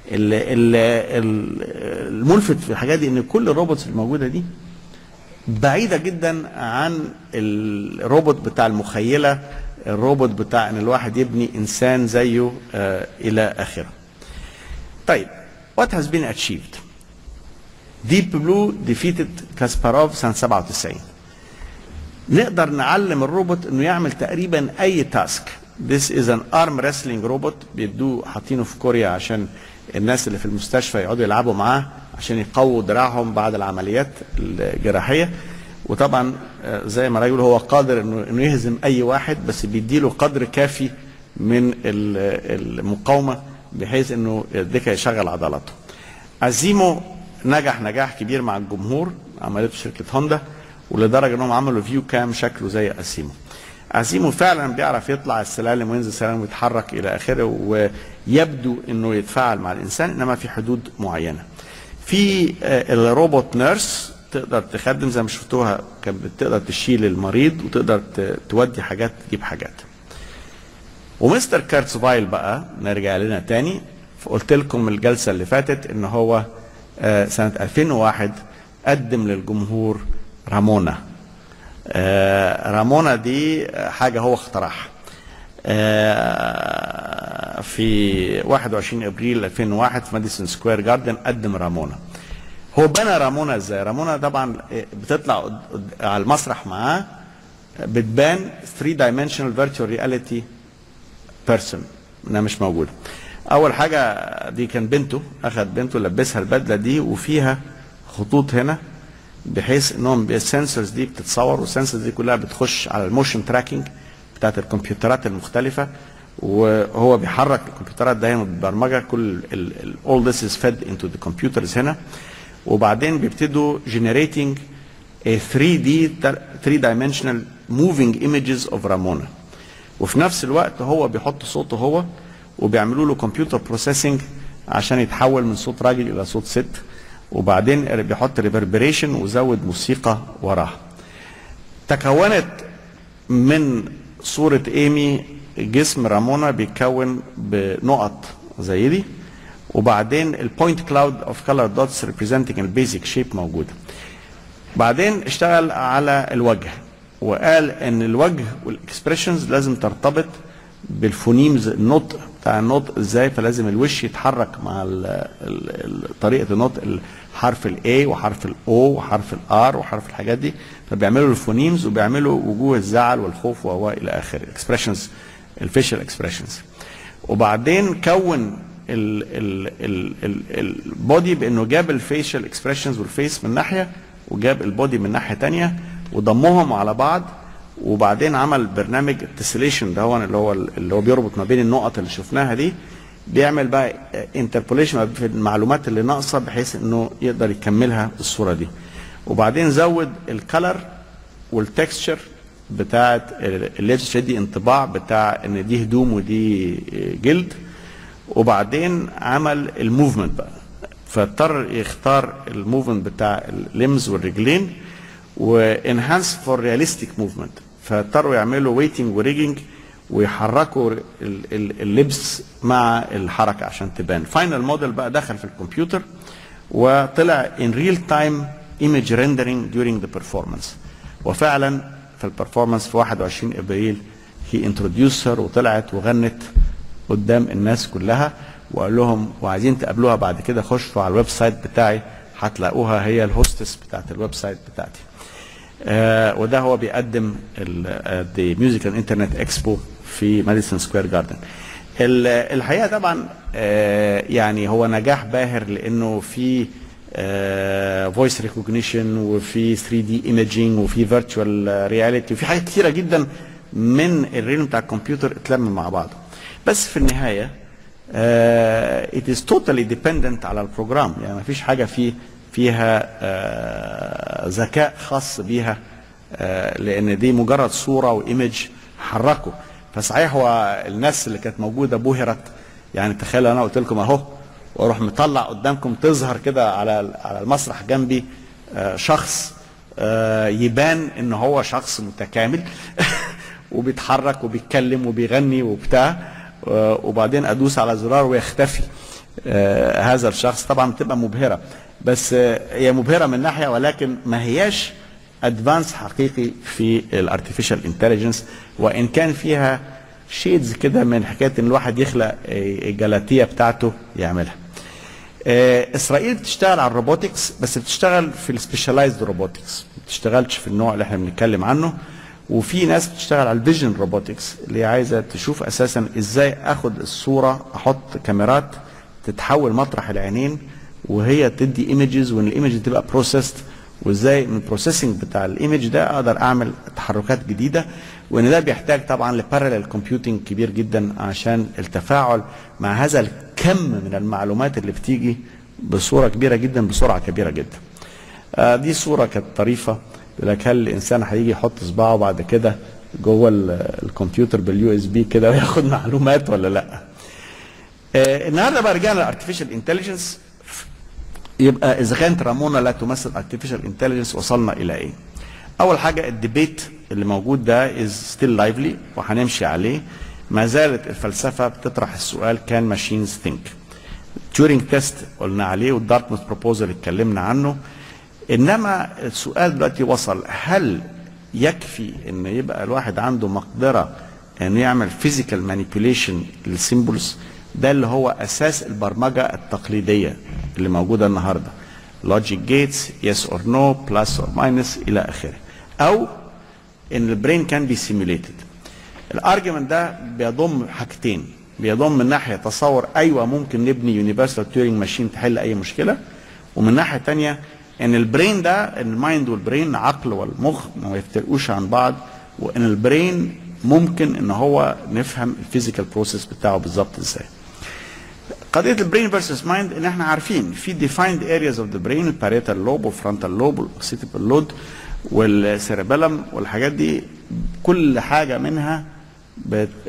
الملفت في الحاجات دي ان كل الروبوتس الموجوده دي بعيده جدا عن الروبوت بتاع المخيله الروبوت بتاع ان الواحد يبني انسان زيه آه الى اخره. طيب what has been achieved? Deep Blue defeated كاسباروف سنه 97. نقدر نعلم الروبوت انه يعمل تقريبا اي تاسك. This is an arm wrestling robot بيدوه حاطينه في كوريا عشان الناس اللي في المستشفى يقعدوا يلعبوا معاه عشان يقووا دراعهم بعد العمليات الجراحيه وطبعا زي ما الراجل هو قادر انه انه يهزم اي واحد بس بيديله قدر كافي من المقاومه بحيث انه يديك يشغل عضلاته. ازيمو نجح نجاح كبير مع الجمهور عملته شركه هوندا ولدرجه انهم عملوا فيو كام شكله زي اسيمو. عزيمو فعلا بيعرف يطلع السلالم وينزل سلالم ويتحرك الى اخره ويبدو انه يتفاعل مع الانسان انما في حدود معينه. في الروبوت نيرس تقدر تخدم زي ما شفتوها كانت بتقدر تشيل المريض وتقدر تودي حاجات تجيب حاجات. ومستر كارتسفايل بقى نرجع لنا تاني قلت لكم الجلسه اللي فاتت ان هو سنه 2001 قدم للجمهور رامونا آه رامونا دي حاجه هو اخترعها آه في 21 ابريل 2001 في ماديسون سكوير جاردن قدم رامونا هو بنى رامونا ازاي رامونا طبعا بتطلع على المسرح معاه بتبان 3 dimensional virtual reality person انها مش موجوده اول حاجه دي كان بنته اخذ بنته لبسها البدله دي وفيها خطوط هنا بحيث انهم السنسورز دي بتتصور والسنسورز دي كلها بتخش على الموشن تراكنج بتاعت الكمبيوترات المختلفه وهو بيحرك الكمبيوترات دايما بالبرمجه كل all this is fed into the computers هنا وبعدين بيبتدوا generating a 3D 3 dimensional moving images of Ramona وفي نفس الوقت هو بيحط صوته هو وبيعملوا له كمبيوتر بروسيسنج عشان يتحول من صوت راجل الى صوت ست وبعدين بيحط ريفربريشن وزود موسيقى وراها تكونت من صورة ايمي جسم رامونا بيتكون بنقط زي دي وبعدين البوينت كلاود اوف كلر دوتس ريبريزنتنج البيزك شيب موجوده بعدين اشتغل على الوجه وقال ان الوجه والاكسبريشنز لازم ترتبط بالفونيمز النطق بتاع النطق ازاي فلازم الوش يتحرك مع ال ال ال طريقه النطق حرف الاي وحرف الاو وحرف الار وحرف الحاجات دي فبيعملوا الفونيمز وبيعملوا وجوه الزعل والخوف وهو الى اخره الاكسبريشنز الفيشل اكسبريشنز وبعدين كون البودي بانه جاب الفيشل اكسبريشنز والفيس من ناحيه وجاب البودي من ناحيه تانية وضمهم على بعض وبعدين عمل برنامج التسليشن ده هو اللي هو اللي هو بيربط ما بين النقط اللي شفناها دي بيعمل بقى انتربوليشن في المعلومات اللي ناقصه بحيث انه يقدر يكملها الصوره دي وبعدين زود الكلر والتكستشر بتاعت اللي تدي انطباع بتاع ان دي هدوم ودي جلد وبعدين عمل الموفمنت بقى فاضطر يختار الموفمنت بتاع الليمز والرجلين وانهانس فور رياليستيك موفمنت فاضطروا يعملوا ويتنج وريجنج ويحركوا اللبس مع الحركه عشان تبان فاينل موديل بقى دخل في الكمبيوتر وطلع ان ريل تايم ايمج ريندرينج ديورينج ذا بيرفورمانس وفعلا في البرفورمانس في 21 ابريل هي انتروديوسر وطلعت وغنت قدام الناس كلها وقال لهم وعايزين تقابلوها بعد كده خشوا على الويب سايت بتاعي هتلاقوها هي الهوستس بتاعت الويب سايت بتاعتي آه وده هو بيقدم ذا ميوزيكال انترنت اكسبو في ماديسون سكوير جاردن الحقيقه طبعا آه يعني هو نجاح باهر لانه في فويس uh, ريكوجنيشن وفي 3 دي ايمجينج وفي فيرتشوال رياليتي وفي حاجات كتيره جدا من الريلم بتاع الكمبيوتر اتلم مع بعض بس في النهايه uh, it is totally dependent على البروجرام يعني ما فيش حاجه في فيها uh, ذكاء خاص بيها uh, لان دي مجرد صوره وايمج حركوا فصحيح هو الناس اللي كانت موجوده بهرت يعني تخيلوا انا قلت لكم اهو واروح مطلع قدامكم تظهر كده على على المسرح جنبي شخص يبان ان هو شخص متكامل وبيتحرك وبيتكلم وبيغني وبتاع وبعدين ادوس على زرار ويختفي هذا الشخص طبعا بتبقى مبهره بس هي مبهره من ناحيه ولكن ما هياش ادفانس حقيقي في الارتفيشال انتليجنس وان كان فيها شيدز كده من حكايه ان الواحد يخلق الجلاتيه بتاعته يعملها. اسرائيل بتشتغل على الروبوتكس بس بتشتغل في السبيشاليزد روبوتكس ما بتشتغلش في النوع اللي احنا بنتكلم عنه وفي ناس بتشتغل على الفيجن روبوتكس اللي عايزه تشوف اساسا ازاي اخد الصوره احط كاميرات تتحول مطرح العينين وهي تدي ايمجز وان الايمج تبقى بروسيسد وازاي من البروسيسنج بتاع الايمج ده اقدر اعمل تحركات جديده وان ده بيحتاج طبعا لبارallel كومبيوتنج كبير جدا عشان التفاعل مع هذا الكم من المعلومات اللي بتيجي بصوره كبيره جدا بسرعه كبيره جدا. آه دي صوره كانت طريفه يقول لك هل الانسان هيجي يحط صباعه بعد كده جوه الكمبيوتر باليو اس بي كده وياخد معلومات ولا لا؟ آه النهارده بقى رجعنا للارتفيشال انتليجنس يبقى اذا كانت رامونا لا تمثل ارتفيشال انتليجنس وصلنا الى ايه؟ اول حاجه الديبيت اللي موجود ده از ستيل لايفلي وهنمشي عليه ما زالت الفلسفه بتطرح السؤال كان ماشينز ثينك تيورينج تيست قلنا عليه والدارتموث بروبوزل اتكلمنا عنه انما السؤال دلوقتي وصل هل يكفي ان يبقى الواحد عنده مقدره انه يعمل فيزيكال مانيبيوليشن للسيمبلز ده اللي هو اساس البرمجه التقليديه اللي موجوده النهارده لوجيك جيتس يس اور نو بلس اور ماينس الى اخره او ان البرين كان بي سيميوليتد الارجيومنت ده بيضم حاجتين بيضم من ناحيه تصور ايوه ممكن نبني يونيفرسال تيورينج ماشين تحل اي مشكله ومن ناحيه ثانيه ان البرين ده المايند والبرين عقل والمخ ما يفترقوش عن بعض وان البرين ممكن ان هو نفهم الفيزيكال بروسيس بتاعه بالظبط ازاي قضيه البرين فيرسس مايند ان احنا عارفين في ديفايند ارياز اوف ذا برين الباريتال لوب والفرونتال لوب والاوكسيتيبال لود والسيربيلم والحاجات دي كل حاجه منها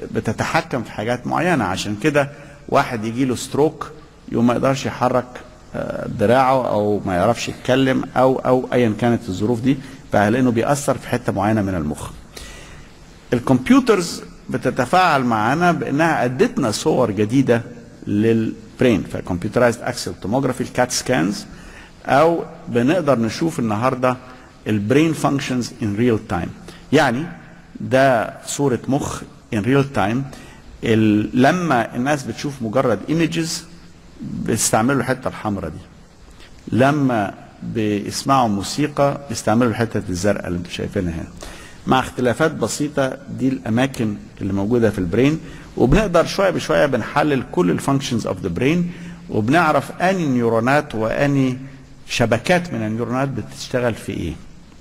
بتتحكم في حاجات معينه عشان كده واحد يجي له ستروك يوم ما يقدرش يحرك آه، دراعه او ما يعرفش يتكلم او او ايا كانت الظروف دي لانه بيأثر في حته معينه من المخ. الكمبيوترز بتتفاعل معانا بانها ادتنا صور جديده للبرين فكمبيوترايزد اكسل توموجرافي الكات سكانز او بنقدر نشوف النهارده البرين فانكشنز ان ريل تايم يعني ده صوره مخ ان ريل تايم لما الناس بتشوف مجرد ايمجز بيستعملوا الحته الحمراء دي لما بيسمعوا موسيقى بيستعملوا الحته الزرقاء اللي انتم شايفينها هنا مع اختلافات بسيطه دي الاماكن اللي موجوده في البرين وبنقدر شويه بشويه بنحلل كل الفانكشنز اوف ذا برين وبنعرف اني نيورونات واني شبكات من النيورونات بتشتغل في ايه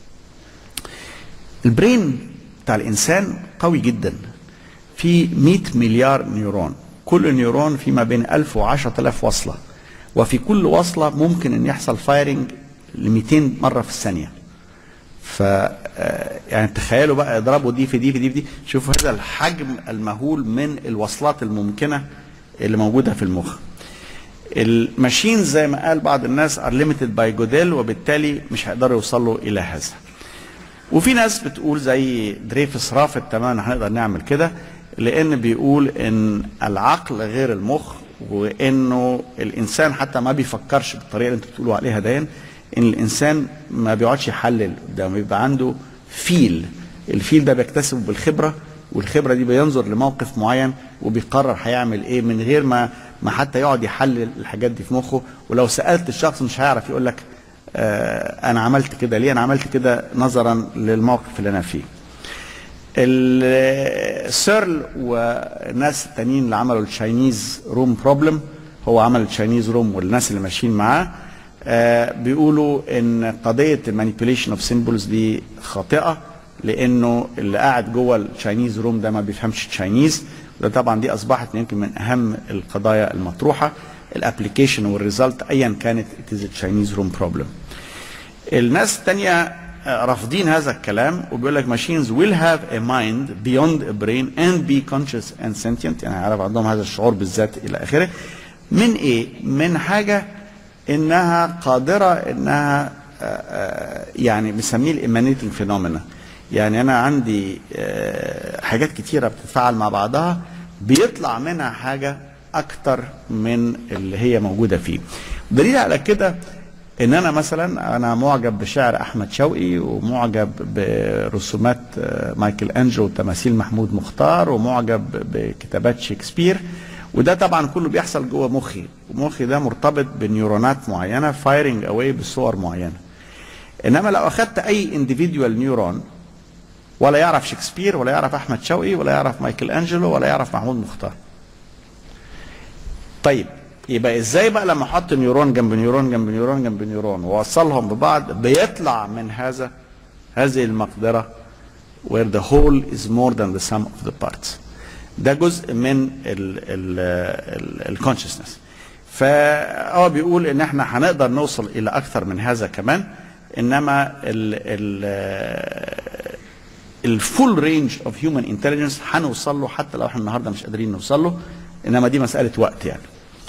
البرين بتاع الانسان قوي جدا في 100 مليار نيورون كل نيورون في ما بين 1000 و 10000 وصله وفي كل وصله ممكن ان يحصل فايرنج ل 200 مره في الثانيه ف يعني تخيلوا بقى اضربوا دي في دي في دي في دي شوفوا هذا الحجم المهول من الوصلات الممكنه اللي موجوده في المخ الماشين زي ما قال بعض الناس ار ليميتد باي جوديل وبالتالي مش هيقدروا يوصلوا الى هذا وفي ناس بتقول زي دريفس رافض تماما هنقدر نعمل كده لان بيقول ان العقل غير المخ وانه الانسان حتى ما بيفكرش بالطريقه اللي انتوا بتقولوا عليها دين ان الانسان ما بيقعدش يحلل ده بيبقى عنده فيل الفيل ده بيكتسبه بالخبره والخبره دي بينظر لموقف معين وبيقرر هيعمل ايه من غير ما ما حتى يقعد يحلل الحاجات دي في مخه ولو سالت الشخص مش هيعرف يقول لك آه انا عملت كده ليه انا عملت كده نظرا للموقف اللي انا فيه السيرل والناس التانيين اللي عملوا التشاينيز روم بروبلم هو عمل التشاينيز روم والناس اللي ماشيين معاه آه بيقولوا ان قضيه المانيبيوليشن اوف سيمبلز دي خاطئه لانه اللي قاعد جوه التشاينيز روم ده ما بيفهمش تشاينيز وده طبعا دي اصبحت يمكن من اهم القضايا المطروحه الابلكيشن والريزلت ايا كانت it is a Chinese room problem. الناس الثانيه رافضين هذا الكلام وبيقول لك machines will have a mind beyond a brain and be conscious and sentient يعني عارف عندهم هذا الشعور بالذات الى اخره من ايه؟ من حاجه انها قادره انها يعني بنسميه الايمانيتنج فينومينا يعني انا عندي حاجات كتيره بتتفاعل مع بعضها بيطلع منها حاجه اكتر من اللي هي موجوده فيه دليل على كده ان انا مثلا انا معجب بشعر احمد شوقي ومعجب برسومات مايكل انجلو وتماثيل محمود مختار ومعجب بكتابات شكسبير وده طبعا كله بيحصل جوه مخي ومخي ده مرتبط بنيورونات معينه فايرنج اواي بصور معينه انما لو اخذت اي انديفيدوال نيورون ولا يعرف شكسبير ولا يعرف احمد شوقي ولا يعرف مايكل انجلو ولا يعرف محمود مختار طيب يبقى ازاي بقى لما احط نيورون جنب نيورون جنب نيورون جنب نيورون واوصلهم ببعض بيطلع من هذا هذه المقدره where the whole is more than the sum of the parts ده جزء من الكونشسنس فهو بيقول ان احنا هنقدر نوصل الى اكثر من هذا كمان انما ال ال الفول رينج اوف هيومن انتليجنس هنوصل له حتى لو احنا النهارده مش قادرين نوصل له انما دي مساله وقت يعني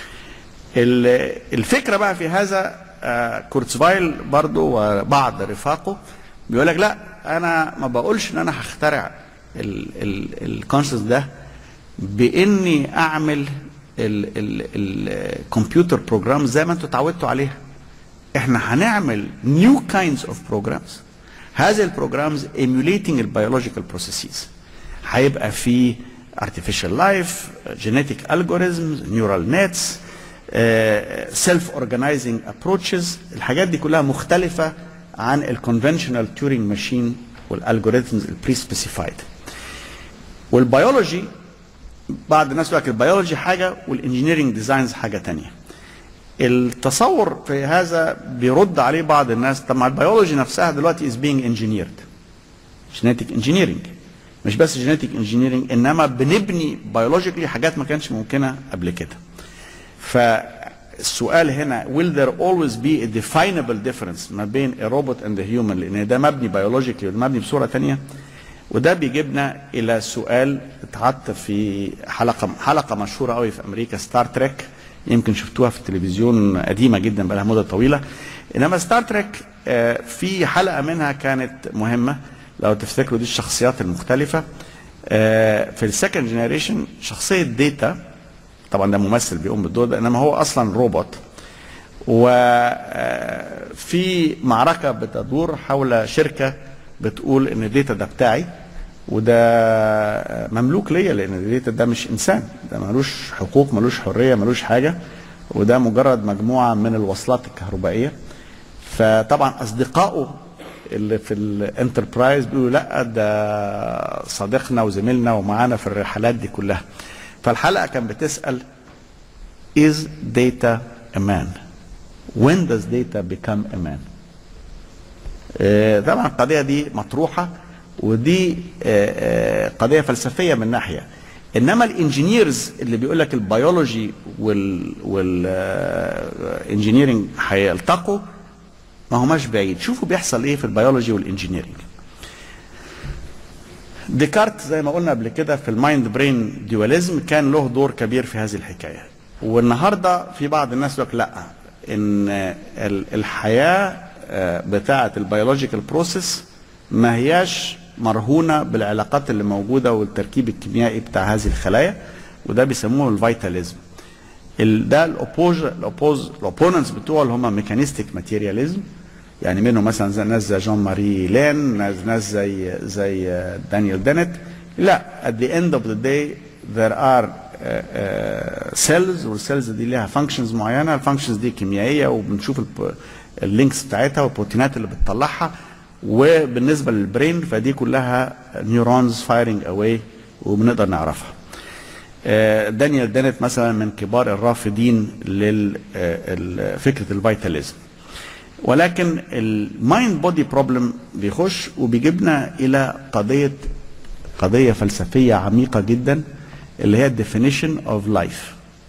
الفكره بقى في هذا كورتسفايل برضو وبعض رفاقه بيقول لك لا انا ما بقولش ان انا هخترع الكونشس ده باني اعمل الكمبيوتر بروجرام زي ما انتوا اتعودتوا عليها احنا هنعمل نيو كايندز اوف بروجرامز هذه البروجرامز emulating البيولوجيكال بروسيسز هيبقى في artificial life genetic algorithms neural nets سيلف اورجانيزنج ابروتشز الحاجات دي كلها مختلفه عن الكونفنشنال تيورينج ماشين والالجوريثمز البري سبيسيفايد والبيولوجي بعض الناس يقول لك البيولوجي حاجه والانجينيرنج ديزاينز حاجه تانية التصور في هذا بيرد عليه بعض الناس طب ما البيولوجي نفسها دلوقتي از بينج انجينيرد جينيتك انجينيرنج مش بس جينيتك انجينيرنج انما بنبني بيولوجيكلي حاجات ما كانتش ممكنه قبل كده فالسؤال هنا will there always be a definable difference ما بين a robot and a human لان ده مبني بيولوجيكلي مبني بصوره ثانيه وده بيجيبنا الى سؤال اتحط في حلقه حلقه مشهوره قوي في امريكا ستار تريك يمكن شفتوها في التلفزيون قديمه جدا بقى لها مده طويله انما ستار تريك آه، في حلقه منها كانت مهمه لو تفتكروا دي الشخصيات المختلفه آه، في السكند جنريشن شخصيه ديتا طبعا ده ممثل بيقوم بالدور ده انما هو اصلا روبوت وفي معركه بتدور حول شركه بتقول ان الداتا ده بتاعي وده مملوك ليا لان الداتا ده مش انسان ده ملوش حقوق ملوش حريه ملوش حاجه وده مجرد مجموعه من الوصلات الكهربائيه فطبعا اصدقائه اللي في الانتربرايز بيقولوا لا ده صديقنا وزميلنا ومعانا في الرحلات دي كلها فالحلقه كان بتسال is data a man when does data become a man آه، طبعا القضيه دي مطروحه ودي آه، آه، قضيه فلسفيه من ناحيه انما الانجينيرز اللي بيقول لك البيولوجي وال والانجينيرنج هيلتقوا ما هماش بعيد شوفوا بيحصل ايه في البيولوجي والانجينيرنج ديكارت زي ما قلنا قبل كده في المايند برين ديواليزم كان له دور كبير في هذه الحكايه والنهارده في بعض الناس يقول لك لا ان ال- الحياه آه، بتاعه البيولوجيكال بروسيس ما هياش مرهونه بالعلاقات اللي موجوده والتركيب الكيميائي بتاع هذه الخلايا وده بيسموه الفيتاليزم ال- ده الاوبوز الاوبوز الاوبوننتس بتوعه اللي هم ميكانيستيك ماتيرياليزم يعني منهم مثلا زي ناس زي جون ماري لين ناس ناس زي زي آه، دانيال دينيت لا at the end of the day there are سيلز والسيلز دي ليها فانكشنز معينه الفانكشنز دي كيميائيه وبنشوف الب- اللينكس بتاعتها والبروتينات اللي بتطلعها وبالنسبه للبرين فدي كلها نيورونز فايرنج اواي وبنقدر نعرفها آه، دانيال دينيت مثلا من كبار الرافضين لفكره الفيتاليزم ولكن المايند بودي بروبلم بيخش وبيجيبنا الى قضيه قضيه فلسفيه عميقه جدا اللي هي definition of life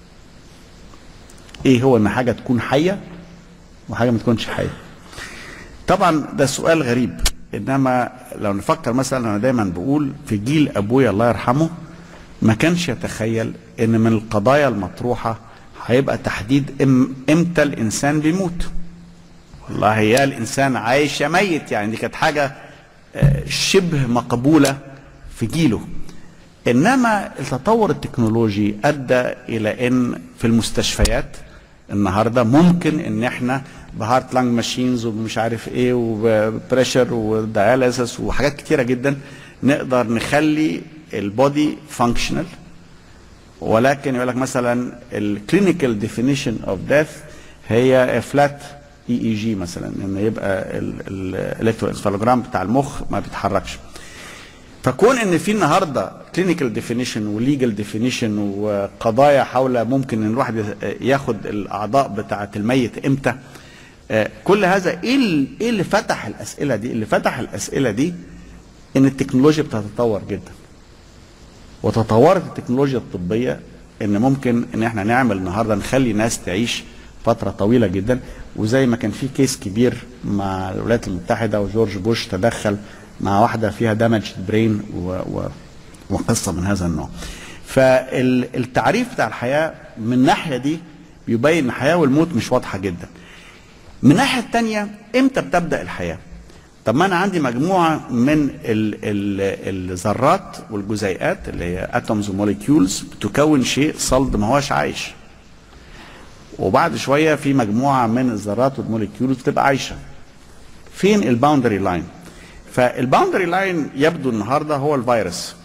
ايه هو ان حاجه تكون حيه وحاجه ما تكونش حيه طبعا ده سؤال غريب انما لو نفكر مثلا انا دايما بقول في جيل ابويا الله يرحمه ما كانش يتخيل ان من القضايا المطروحه هيبقى تحديد إم امتى الانسان بيموت والله يا الانسان عايش يا ميت يعني دي كانت حاجه آه، شبه مقبوله في جيله انما التطور التكنولوجي ادى الى ان في المستشفيات النهارده ممكن ان احنا بهارت لانج ماشينز ومش عارف ايه وبريشر ودياليسيس وحاجات كتيره جدا نقدر نخلي البودي فانكشنال ولكن يقول لك مثلا الكلينيكال ديفينيشن اوف ديث هي فلات اي اي جي مثلا ان يبقى الالكتروانسفالوجرام بتاع المخ ما بيتحركش فكون ان في النهارده كلينيكال ديفينيشن وليجل ديفينيشن وقضايا حول ممكن ان الواحد ياخد الاعضاء بتاعه الميت امتى آه، كل هذا ايه ال- ايه اللي فتح الاسئله دي اللي فتح الاسئله دي ان التكنولوجيا بتتطور جدا وتطورت التكنولوجيا الطبيه ان ممكن ان احنا نعمل النهارده نخلي ناس تعيش فتره طويله جدا وزي ما كان في كيس كبير مع الولايات المتحده وجورج بوش تدخل مع واحده فيها دامج برين و و وقصه من هذا النوع. فالتعريف بتاع الحياه من الناحيه دي بيبين ان الحياه والموت مش واضحه جدا. من الناحيه الثانيه امتى بتبدا الحياه؟ طب ما انا عندي مجموعه من ال ال الذرات والجزيئات اللي هي اتومز وموليكيولز بتكون شيء صلد ما هوش عايش. وبعد شويه في مجموعه من الذرات والموليكيولز بتبقى عايشه. فين الباوندري لاين؟ فالباوندري لاين يبدو النهارده هو الفيروس.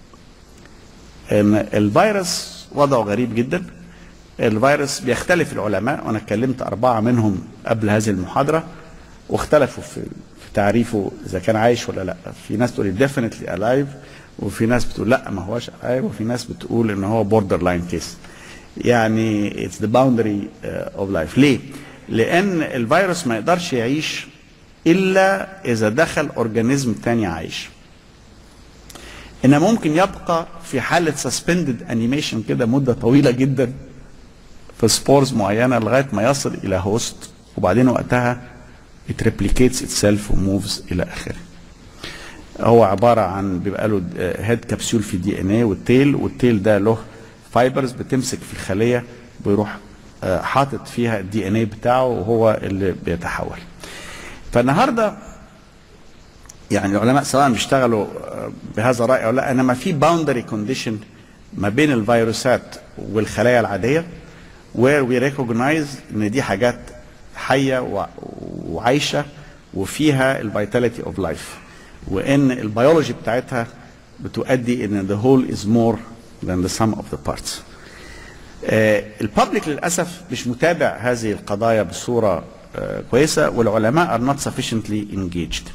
ان الفيروس وضعه غريب جدا. الفيروس بيختلف العلماء وانا اتكلمت اربعه منهم قبل هذه المحاضره واختلفوا في في تعريفه اذا كان عايش ولا لا في ناس تقول ديفينتلي الايف وفي ناس بتقول لا ما هوش الايف وفي ناس بتقول ان هو بوردر لاين كيس يعني اتس ذا باوندري اوف لايف ليه لان الفيروس ما يقدرش يعيش الا اذا دخل اورجانيزم تاني عايش انما ممكن يبقى في حاله سسبندد انيميشن كده مده طويله جدا في سبورز معينه لغايه ما يصل الى هوست وبعدين وقتها it replicates itself وموفز الى اخره. هو عباره عن بيبقى له هيد كبسول في دي ان ايه والتيل والتيل ده له فايبرز بتمسك في الخليه بيروح آه، حاطط فيها الدي ان اي بتاعه وهو اللي بيتحول فالنهارده يعني العلماء سواء بيشتغلوا آه، بهذا الراي او لا انما في باوندري كونديشن ما بين الفيروسات والخلايا العاديه where we recognize ان دي حاجات حيه وع- وعايشه وفيها الفيتاليتي اوف لايف وان البيولوجي بتاعتها بتؤدي ان the whole is more than the sum of the parts. آه، الببليك للاسف مش متابع هذه القضايا بصوره آه، كويسه والعلماء are not sufficiently engaged.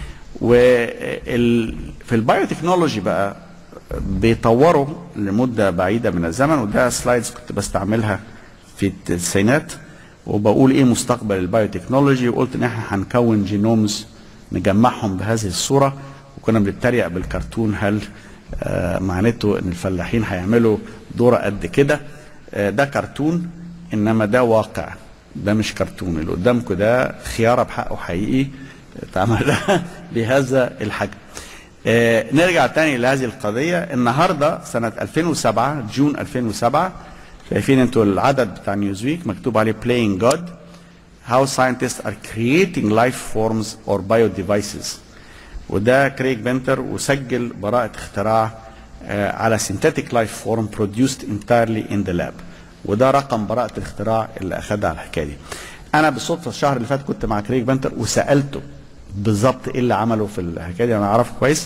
وفي البايوتكنولوجي بقى بيطوروا لمده بعيده من الزمن وده سلايدز كنت بستعملها في التسعينات وبقول ايه مستقبل البايوتكنولوجي وقلت ان احنا هنكون جينومز نجمعهم بهذه الصوره وكنا بنتريق بالكرتون هل آه معناته ان الفلاحين هيعملوا دوره قد كده آه ده كرتون انما ده واقع ده مش كرتون اللي قدامكم ده خياره بحقه حقيقي اتعمل بهذا الحجم آه نرجع تاني لهذه القضية النهاردة سنة 2007 جون 2007 شايفين انتوا العدد بتاع نيوزويك مكتوب عليه playing God how scientists are creating life forms or biodevices وده كريج بنتر وسجل براءة اختراع آه على synthetic life form produced entirely in the lab وده رقم براءة الاختراع اللي أخدها على الحكاية دي أنا بالصدفة الشهر اللي فات كنت مع كريج بنتر وسألته بالظبط ايه اللي عمله في الحكايه دي انا اعرفه كويس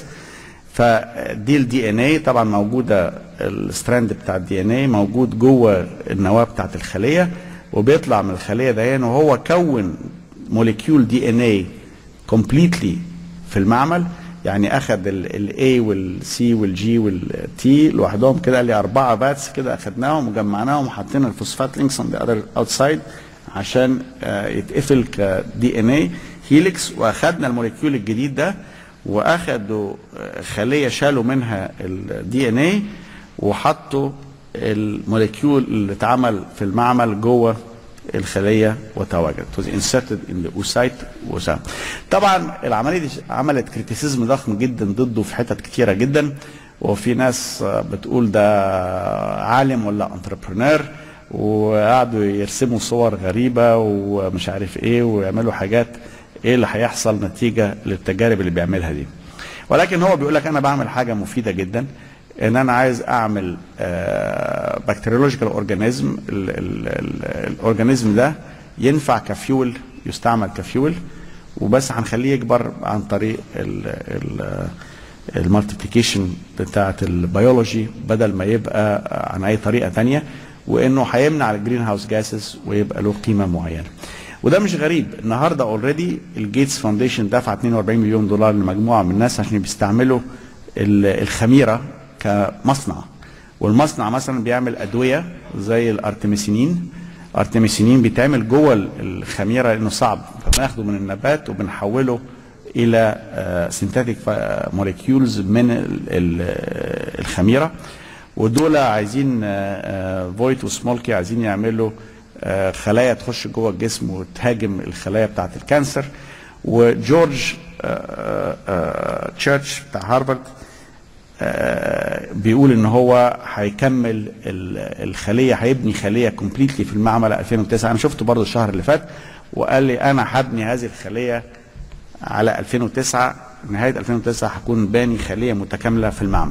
فدي الدي ان اي طبعا موجوده الستراند بتاع الدي ان اي موجود جوه النواه بتاعت الخليه وبيطلع من الخليه ده وهو كون موليكيول دي ان اي كومبليتلي في المعمل يعني اخذ الاي والسي والجي والتي لوحدهم كده قال لي اربعه باتس كده اخذناهم وجمعناهم وحطينا الفوسفات لينكس اون ذا اذر اوتسايد عشان آه، يتقفل كدي ان اي هيليكس واخدنا الموليكيول الجديد ده واخدوا آه، خليه شالوا منها الدي ان اي وحطوا الموليكيول اللي اتعمل في المعمل جوه الخليه وتواجد was inserted in the oocyte وسام طبعا العمليه دي عملت كريتيسيزم ضخم جدا ضده في حتت كتيره جدا وفي ناس آه، بتقول ده عالم ولا انتربرنور وقعدوا يرسموا صور غريبه ومش عارف ايه ويعملوا حاجات ايه اللي هيحصل نتيجه للتجارب اللي بيعملها دي ولكن هو بيقول لك انا بعمل حاجه مفيده جدا ان انا عايز اعمل بكتيريولوجيكال اورجانيزم الاورجانيزم ده ينفع كفيول يستعمل كفيول وبس هنخليه يكبر عن طريق المالتيبليكيشن بتاعه البيولوجي بدل ما يبقى عن اي طريقه تانية وانه هيمنع الجرين هاوس جاسز ويبقى له قيمه معينه وده مش غريب النهارده اوريدي الجيتس فاونديشن دفع 42 مليون دولار لمجموعه من الناس عشان بيستعملوا ال- الخميره كمصنع والمصنع مثلا بيعمل ادويه زي الارتميسينين ارتميسينين بيتعمل جوه ال- الخميره لانه صعب فبناخده من النبات وبنحوله الى سينثيتيك موليكيولز من ال- ال- الخميره ودول عايزين آه، آه، فويت وسمولكي عايزين يعملوا آه، خلايا تخش جوه الجسم وتهاجم الخلايا بتاعه الكانسر وجورج آه، آه، تشيرش بتاع هارفارد آه، بيقول ان هو هيكمل ال- الخليه هيبني خليه كومبليتلي في المعمل 2009 انا شفته برضه الشهر اللي فات وقال لي انا هبني هذه الخليه على 2009 نهايه 2009 هكون باني خليه متكامله في المعمل.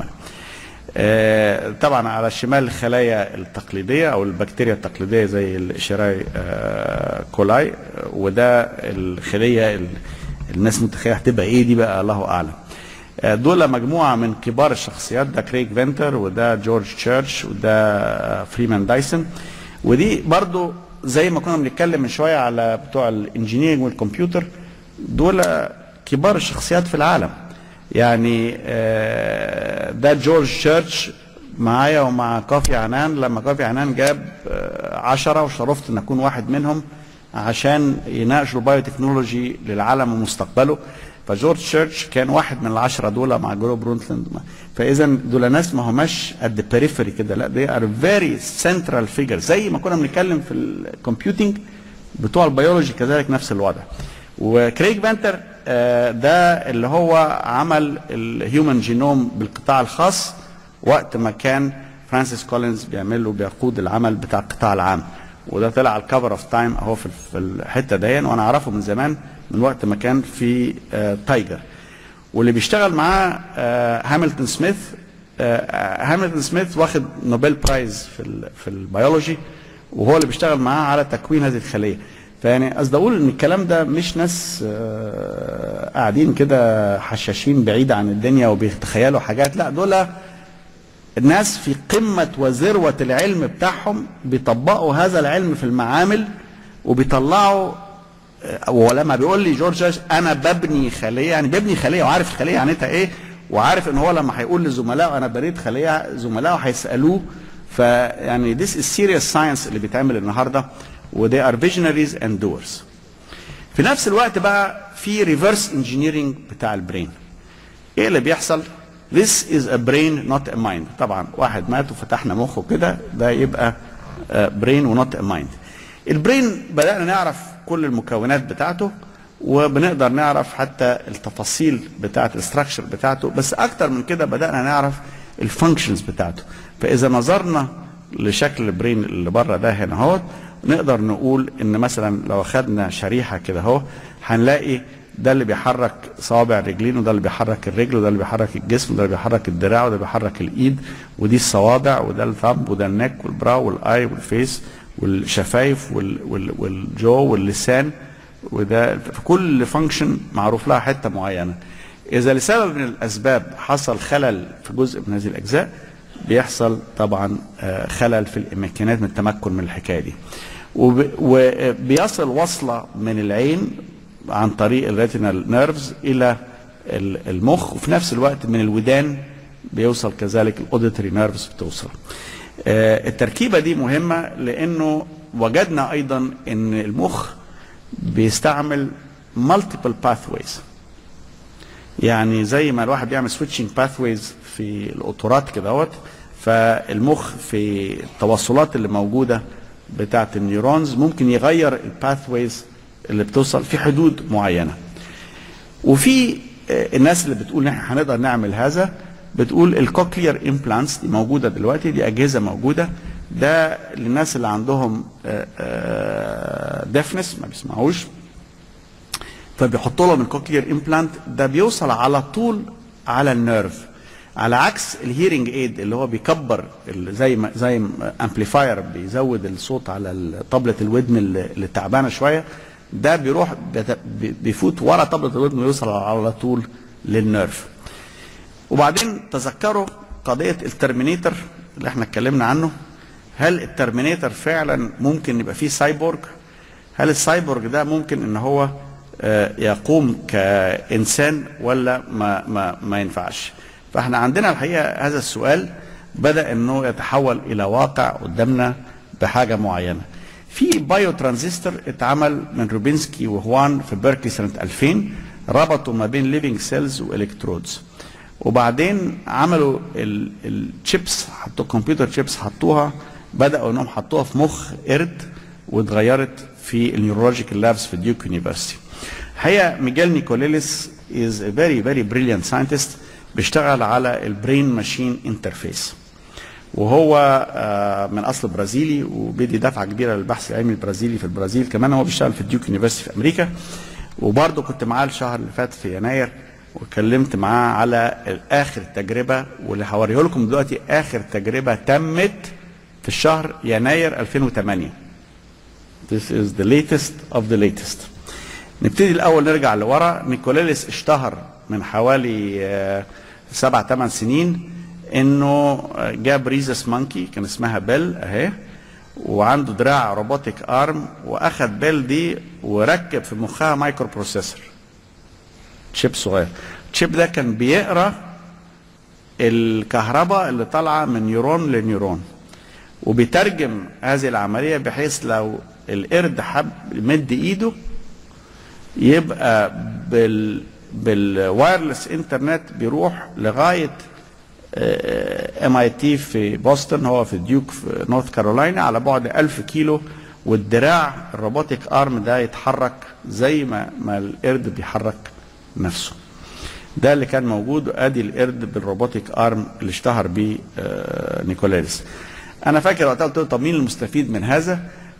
آه، طبعا على الشمال الخلايا التقليديه او البكتيريا التقليديه زي الشراي آه، كولاي آه، وده الخليه ال- الناس متخيله هتبقى ايه دي بقى الله اعلم. آه، دول مجموعه من كبار الشخصيات ده كريج فينتر وده جورج تشيرش وده آه، فريمان دايسون ودي برضو زي ما كنا بنتكلم من شويه على بتوع الانجينيرنج والكمبيوتر دول كبار الشخصيات في العالم يعني آه، ده جورج تشيرش معايا ومع كافي عنان لما كافي عنان جاب آه، عشرة وشرفت ان اكون واحد منهم عشان يناقشوا البايوتكنولوجي للعالم ومستقبله فجورج تشيرش كان واحد من العشرة دول مع جرو برونتلاند فاذا دول ناس ما هماش قد بريفري كده لا they are very central figure زي ما كنا بنتكلم في الكمبيوتنج بتوع البيولوجي كذلك نفس الوضع وكريج بانتر آه، ده اللي هو عمل الهيومن جينوم بالقطاع الخاص وقت ما كان فرانسيس كولينز بيعمل له بيقود العمل بتاع القطاع العام وده طلع على الكفر اوف تايم اهو في في الحته دي وانا اعرفه من زمان من وقت ما كان في آه تايجر واللي بيشتغل معاه آه هامilton سميث آه هامilton سميث واخد نوبل برايز في ال في البيولوجي وهو اللي بيشتغل معاه على تكوين هذه الخليه فيعني قصدي اقول ان الكلام ده مش ناس آه قاعدين كده حشاشين بعيد عن الدنيا وبيتخيلوا حاجات لا دول الناس في قمة وذروة العلم بتاعهم بيطبقوا هذا العلم في المعامل وبيطلعوا ولما بيقول لي جورج انا ببني خليه يعني ببني خليه وعارف الخليه معناتها ايه وعارف ان هو لما هيقول لزملائه انا بنيت خليه زملائه هيسالوه فيعني this is serious science اللي بيتعمل النهارده و they are visionaries and doers. في نفس الوقت بقى في reverse engineering بتاع البرين. ايه اللي بيحصل؟ This is a brain not a mind. طبعا واحد مات وفتحنا مخه كده ده يبقى برين ونوت a mind. البرين بدأنا نعرف كل المكونات بتاعته وبنقدر نعرف حتى التفاصيل بتاعه الاستراكشر بتاعته بس اكتر من كده بدأنا نعرف الفانكشنز بتاعته. فاذا نظرنا لشكل البرين اللي بره ده هنا اهوت نقدر نقول ان مثلا لو اخدنا شريحه كده اهو هنلاقي ده اللي بيحرك صوابع الرجلين وده اللي بيحرك الرجل وده اللي بيحرك الجسم وده اللي بيحرك الدراع وده اللي بيحرك الايد ودي الصوابع وده الثمب وده النك والبراو والاي والفيس والشفايف وال وال والجو واللسان وده في كل فانكشن معروف لها حته معينه اذا لسبب من الاسباب حصل خلل في جزء من هذه الاجزاء بيحصل طبعا خلل في الامكانيات من التمكن من الحكايه دي وبيصل وصله من العين عن طريق الريتينال نيرفز الى المخ وفي نفس الوقت من الودان بيوصل كذلك الاوديتري نيرفز بتوصل التركيبه دي مهمه لانه وجدنا ايضا ان المخ بيستعمل مالتيبل باثويز يعني زي ما الواحد بيعمل سويتشنج باثويز في القطورات كده اهوت فالمخ في التوصلات اللي موجوده بتاعه النيورونز ممكن يغير الباثويز اللي بتوصل في حدود معينه وفي الناس اللي بتقول ان احنا هنقدر نعمل هذا بتقول الكوكلير امبلانتس دي موجوده دلوقتي دي اجهزه موجوده ده للناس اللي عندهم ديفنس ما بيسمعوش فبيحطوا لهم الكوكلير امبلانت ده بيوصل على طول على النيرف على عكس الهيرنج ايد اللي هو بيكبر زي ما زي امبليفاير بيزود الصوت على طبله الودن اللي تعبانه شويه ده بيروح بيفوت ورا طبله الودن ويوصل على طول للنيرف وبعدين تذكروا قضيه الترمينيتر اللي احنا اتكلمنا عنه هل الترمينيتر فعلا ممكن يبقى فيه سايبورج هل السايبورج ده ممكن ان هو يقوم كانسان ولا ما ما ما ينفعش فاحنا عندنا الحقيقه هذا السؤال بدا انه يتحول الى واقع قدامنا بحاجه معينه في بايو ترانزستور اتعمل من روبينسكي وهوان في بيركلي سنه 2000 ربطوا ما بين ليفنج سيلز والكترودز وبعدين عملوا الشيبس حطوا كمبيوتر شيبس حطوها بداوا انهم حطوها في مخ قرد واتغيرت في النيورولوجيكال لابس في ديوك يونيفرسيتي الحقيقه ميجيل نيكوليليس از a very very brilliant scientist بيشتغل على البرين ماشين انترفيس وهو من اصل برازيلي وبيدي دفعه كبيره للبحث العلمي البرازيلي في البرازيل كمان هو بيشتغل في ديوك يونيفرسيتي في امريكا وبرضه كنت معاه الشهر اللي فات في يناير واتكلمت معاه على اخر تجربه واللي هوريه لكم دلوقتي اخر تجربه تمت في الشهر يناير 2008 This is the latest of the latest نبتدي الاول نرجع لورا نيكوليليس اشتهر من حوالي سبع ثمان سنين انه جاب ريزس مانكي كان اسمها بيل اهي وعنده دراع روبوتيك ارم واخد بيل دي وركب في مخها مايكرو بروسيسور تشيب صغير التشيب ده كان بيقرا الكهرباء اللي طالعه من نيورون لنيورون وبيترجم هذه العمليه بحيث لو القرد حب يمد ايده يبقى بال بالوايرلس انترنت بيروح لغايه ام اي تي في بوسطن هو في ديوك في نورث كارولاينا على بعد 1000 كيلو والدراع الروبوتيك ارم ده يتحرك زي ما ما القرد بيحرك نفسه ده اللي كان موجود ادي القرد بالروبوتيك ارم اللي اشتهر بيه نيكوليس انا فاكر وقتها قلت له طب مين المستفيد من هذا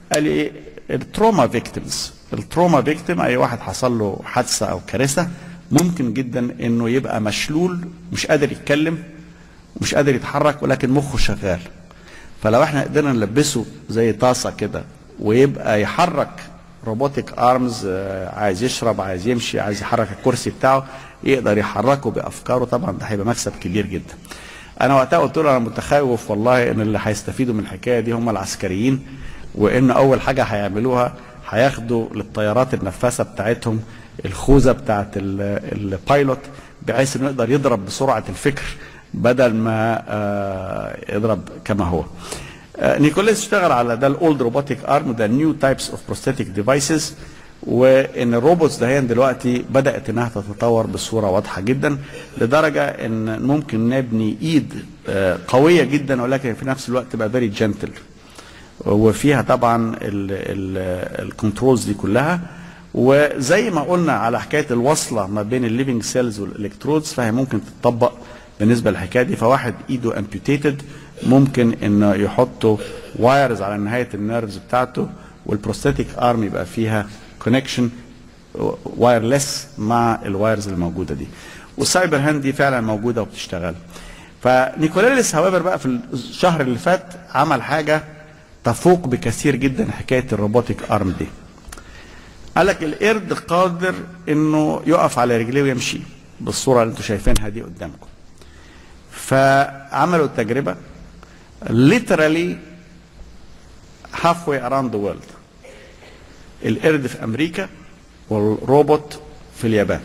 قال لي ايه التروما فيكتيمز التروما فيكتيم اي واحد حصل له حادثه او كارثه ممكن جدا انه يبقى مشلول مش قادر يتكلم ومش قادر يتحرك ولكن مخه شغال فلو احنا قدرنا نلبسه زي طاسه كده ويبقى يحرك روبوتك ارمز عايز يشرب عايز يمشي عايز يحرك الكرسي بتاعه يقدر يحركه بافكاره طبعا ده هيبقى مكسب كبير جدا انا وقتها قلت له انا متخوف والله ان اللي هيستفيدوا من الحكايه دي هم العسكريين وان اول حاجه هيعملوها هياخدوا للطيارات النفاثه بتاعتهم الخوذه بتاعت البايلوت بحيث انه يقدر يضرب بسرعه الفكر بدل ما آه يضرب كما هو آه نيكولاس اشتغل على ده الاولد روبوتيك ارم ده نيو تايبس اوف بروستاتيك ديفايسز وان الروبوتس ده دلوقتي بدات انها تتطور بصوره واضحه جدا لدرجه ان ممكن نبني ايد آه قويه جدا ولكن في نفس الوقت تبقى فيري جنتل وفيها طبعا الكنترولز دي كلها وزي ما قلنا على حكايه الوصله ما بين الليفنج سيلز والالكترودز فهي ممكن تتطبق بالنسبه للحكايه دي فواحد ايده امبيوتيتد ممكن انه يحطوا وايرز على نهايه النيرفز بتاعته والبروستاتيك ارم يبقى فيها كونكشن وايرلس مع الوايرز الموجوده دي والسايبر هاند دي فعلا موجوده وبتشتغل فنيكوليلس هاويفر بقى في الشهر اللي فات عمل حاجه تفوق بكثير جدا حكايه الروبوتيك ارم دي قال لك القرد قادر انه يقف على رجليه ويمشي بالصوره اللي انتم شايفينها دي قدامكم فعملوا التجربه literally halfway around the world القرد في امريكا والروبوت في اليابان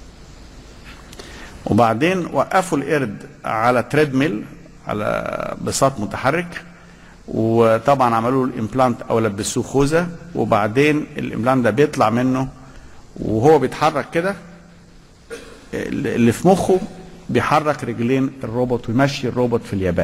وبعدين وقفوا القرد على تريد ميل على بساط متحرك وطبعا عملوا له الامبلانت او لبسوه خوذه وبعدين الامبلانت ده بيطلع منه وهو بيتحرك كده اللي في مخه بيحرك رجلين الروبوت ويمشي الروبوت في اليابان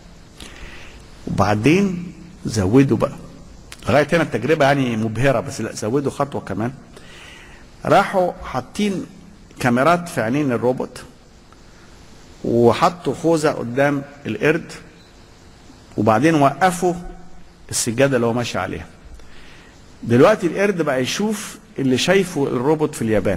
وبعدين زودوا بقى لغايه هنا التجربه يعني مبهره بس لا زودوا خطوه كمان راحوا حاطين كاميرات في عينين الروبوت وحطوا خوذه قدام القرد وبعدين وقفوا السجاده اللي هو ماشي عليها دلوقتي القرد بقى يشوف اللي شايفه الروبوت في اليابان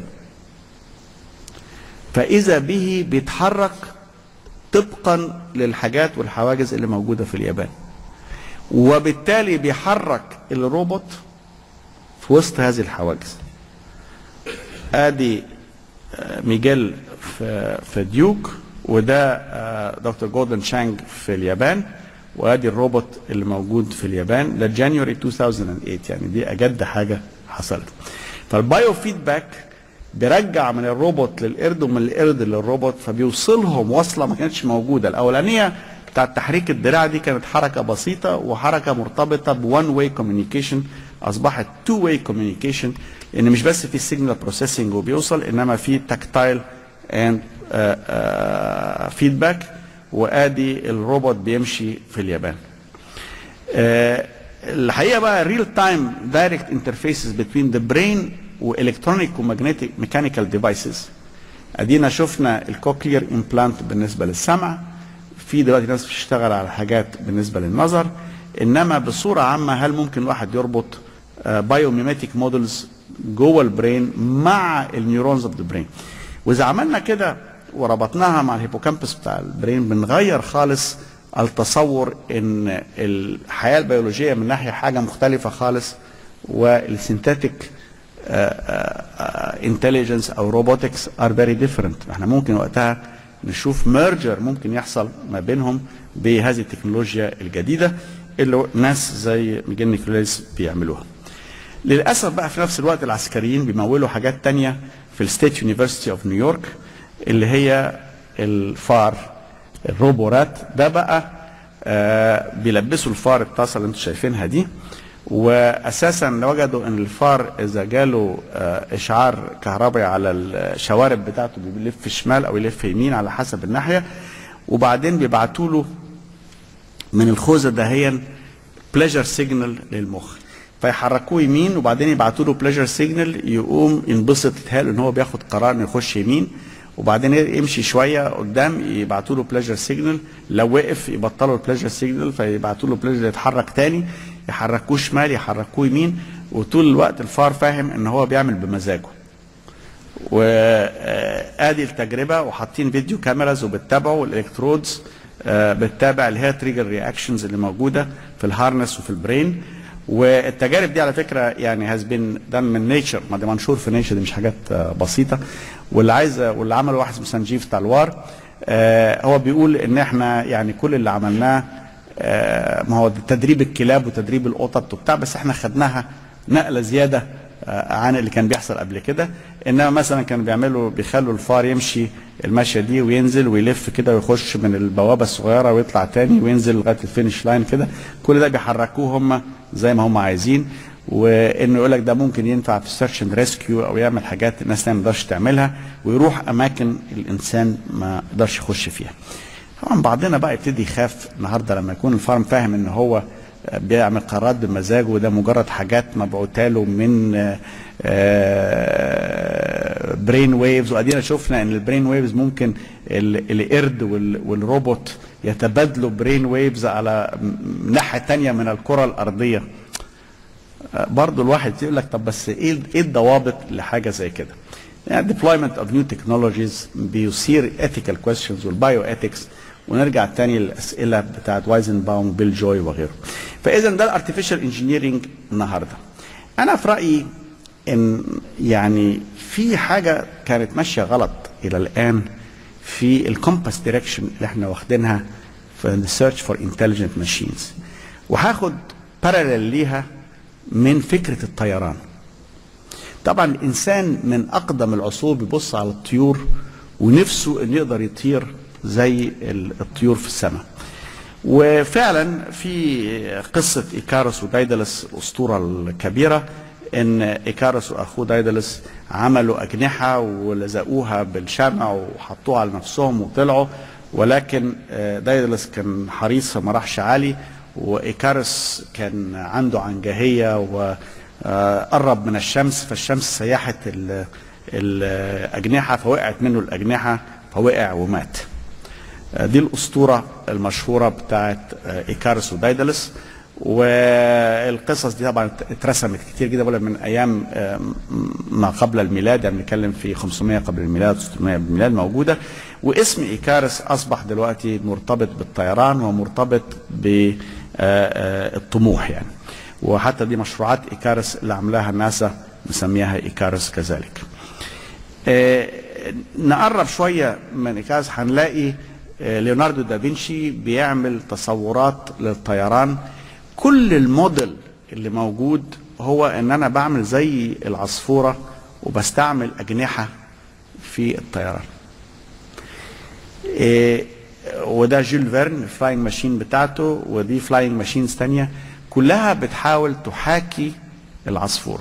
فاذا به بيتحرك طبقا للحاجات والحواجز اللي موجوده في اليابان وبالتالي بيحرك الروبوت في وسط هذه الحواجز ادي ميجيل في في ديوك وده دكتور جوردن شانج في اليابان وادي الروبوت اللي موجود في اليابان ده جانيوري 2008 يعني دي اجد حاجه حصلت فالبايو فيدباك بيرجع من الروبوت للقرد ومن القرد للروبوت فبيوصلهم وصله ما كانتش موجوده الاولانيه بتاعت تحريك الدراع دي كانت حركه بسيطه وحركه مرتبطه بوان واي كوميونيكيشن اصبحت تو واي كوميونيكيشن لان مش بس في سيجنال بروسيسنج وبيوصل انما في تاكتايل اند فيدباك وادي الروبوت بيمشي في اليابان uh, الحقيقه بقى ريل تايم دايركت انترفيسز بين ذا برين والكترونيك وماجنتيك ميكانيكال ديفايسز ادينا شفنا الكوكلير امبلانت بالنسبه للسمع في دلوقتي ناس بتشتغل على حاجات بالنسبه للنظر انما بصوره عامه هل ممكن الواحد يربط بايوميماتيك مودلز جوه البرين مع النيورونز اوف ذا برين واذا عملنا كده وربطناها مع الهيبوكامبس بتاع البرين بنغير خالص التصور ان الحياه البيولوجيه من ناحيه حاجه مختلفه خالص والسينثيتك انتليجنس او روبوتكس ار فيري ديفرنت احنا ممكن وقتها نشوف ميرجر ممكن يحصل ما بينهم بهذه التكنولوجيا الجديده اللي ناس زي ميجيل نيكولاس بيعملوها للاسف بقى في نفس الوقت العسكريين بيمولوا حاجات تانية في الستيت يونيفرسيتي اوف نيويورك اللي هي الفار الروبورات ده بقى آه بيلبسوا الفار الطاسه اللي انتم شايفينها دي واساسا وجدوا ان الفار اذا جاله آه اشعار كهربائي على الشوارب بتاعته بيلف شمال او يلف يمين على حسب الناحيه وبعدين بيبعتوا له من الخوذه دهيا بليجر سيجنال للمخ فيحركوه يمين وبعدين يبعتوا له بليجر سيجنال يقوم ينبسط يتهيأ ان هو بياخد قرار انه يخش يمين وبعدين يمشي شويه قدام يبعتوا له بليجر سيجنال لو وقف يبطلوا البليجر سيجنال فيبعتوا له بليجر يتحرك تاني يحركوه شمال يحركوه يمين وطول الوقت الفار فاهم ان هو بيعمل بمزاجه وادي التجربه وحاطين فيديو كاميراز وبتتابعوا والالكترودز آه، بتتابع اللي هي تريجر رياكشنز اللي موجوده في الهارنس وفي البرين والتجارب دي على فكره يعني هاز بين دان من نيتشر ما ده منشور في نيتشر دي مش حاجات آه، بسيطه واللي عايز واللي عمله واحد اسمه سنجيف تالوار آه، هو بيقول ان احنا يعني كل اللي عملناه آه، ما هو تدريب الكلاب وتدريب القطط وبتاع بس احنا خدناها نقله زياده آه، عن اللي كان بيحصل قبل كده انما مثلا كانوا بيعملوا بيخلوا الفار يمشي المشيه دي وينزل ويلف كده ويخش من البوابه الصغيره ويطلع تاني وينزل لغايه الفينش لاين كده كل ده بيحركوه هم زي ما هم عايزين وانه يقول لك ده ممكن ينفع في السيرش اند ريسكيو او يعمل حاجات الناس تانية ما تقدرش تعملها ويروح اماكن الانسان ما يقدرش يخش فيها. طبعا بعضنا بقى يبتدي يخاف النهارده لما يكون الفارم فاهم ان هو بيعمل قرارات بمزاجه وده مجرد حاجات مبعوثه له من برين ويفز وادينا شفنا ان البرين ويفز ممكن ال- القرد وال- والروبوت يتبادلوا برين ويفز على م- ناحيه تانية من الكره الارضيه آه، برضو الواحد يقول لك طب بس ايه ايه الضوابط لحاجه زي كده؟ يعني deployment of new technologies بيثير ethical questions والبايو ethics ونرجع تاني للاسئله بتاعت وايزنباوم بيل جوي وغيره. فاذا ده الارتفيشال انجينيرنج النهارده. انا في رايي ان يعني في حاجه كانت ماشيه غلط الى الان في الكومباس دايركشن اللي احنا واخدينها في السيرش فور انتليجنت ماشينز وهاخد باراليل ليها من فكره الطيران طبعا الانسان من اقدم العصور بيبص على الطيور ونفسه انه يقدر يطير زي ال- الطيور في السماء وفعلا في قصه ايكاروس ودايدالس الاسطوره الكبيره ان ايكاروس واخوه دايدالس عملوا اجنحه ولزقوها بالشمع وحطوها على نفسهم وطلعوا ولكن آه، دايدالس كان حريص فما راحش عالي وايكاروس كان عنده عنجهيه وقرب من الشمس فالشمس سيحت ال- الاجنحه فوقعت منه الاجنحه فوقع ومات آه، دي الاسطوره المشهوره بتاعت آه، ايكاروس ودايدالس والقصص دي طبعا اترسمت كتير جدا ولا من ايام آه، ما قبل الميلاد يعني بنتكلم في 500 قبل الميلاد 600 قبل الميلاد موجوده واسم ايكارس اصبح دلوقتي مرتبط بالطيران ومرتبط بالطموح يعني وحتى دي مشروعات ايكارس اللي عملاها ناسا مسميها ايكارس كذلك. آه، نقرب شويه من ايكارس هنلاقي آه، ليوناردو دافنشي بيعمل تصورات للطيران كل الموديل اللي موجود هو ان انا بعمل زي العصفوره وبستعمل اجنحه في الطيران. إيه وده جيل فيرن الفلاينج ماشين بتاعته ودي فلاينج ماشينز تانية كلها بتحاول تحاكي العصفوره.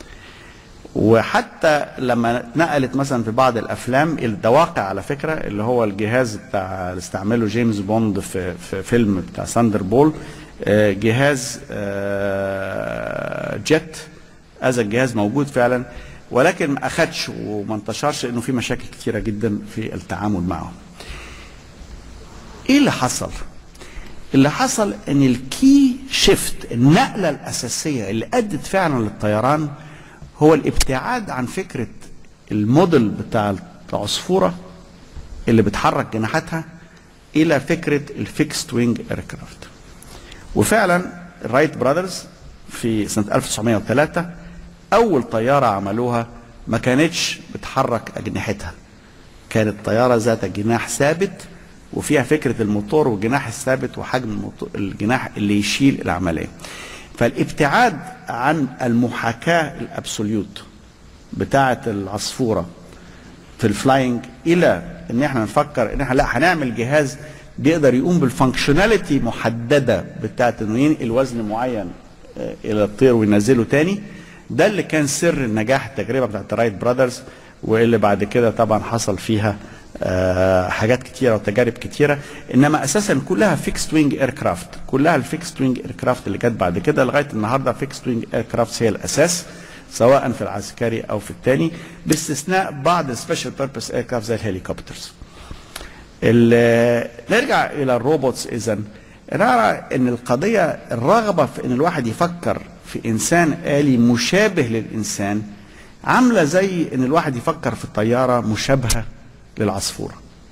وحتى لما اتنقلت مثلا في بعض الافلام ده واقع على فكره اللي هو الجهاز بتاع اللي استعمله جيمس بوند في في فيلم بتاع ساندر بول آه، جهاز آه، جيت هذا الجهاز موجود فعلا ولكن ما اخدش وما انتشرش لانه في مشاكل كثيره جدا في التعامل معه. ايه اللي حصل؟ اللي حصل ان الكي شيفت النقله الاساسيه اللي ادت فعلا للطيران هو الابتعاد عن فكره الموديل بتاع العصفوره اللي بتحرك جناحاتها الى فكره الفيكست وينج ايركرافت. وفعلا الرايت براذرز في سنه 1903 اول طياره عملوها ما كانتش بتحرك اجنحتها كانت طياره ذات جناح ثابت وفيها فكره الموتور والجناح الثابت وحجم الموتور الجناح اللي يشيل العمليه فالابتعاد عن المحاكاه الابسوليوت بتاعه العصفوره في الفلاينج الى ان احنا نفكر ان احنا لا هنعمل جهاز بيقدر يقوم بالفانكشناليتي محدده بتاعت انه ينقل وزن معين آه، الى الطير وينزله تاني ده اللي كان سر النجاح التجربه بتاعت رايت براذرز واللي بعد كده طبعا حصل فيها آه، حاجات كتيره وتجارب كتيره انما اساسا كلها فيكست وينج اير كرافت كلها الفيكست وينج اير كرافت اللي جت بعد كده لغايه النهارده فيكست وينج اير كرافت هي الاساس سواء في العسكري او في الثاني باستثناء بعض السبيشال بيربس اير زي الهليكوبترز. ال- نرجع الى الروبوتس اذا انا ارى ان القضيه الرغبه في ان الواحد يفكر في انسان آلي مشابه للانسان عامله زي ان الواحد يفكر في الطياره مشابهه للعصفوره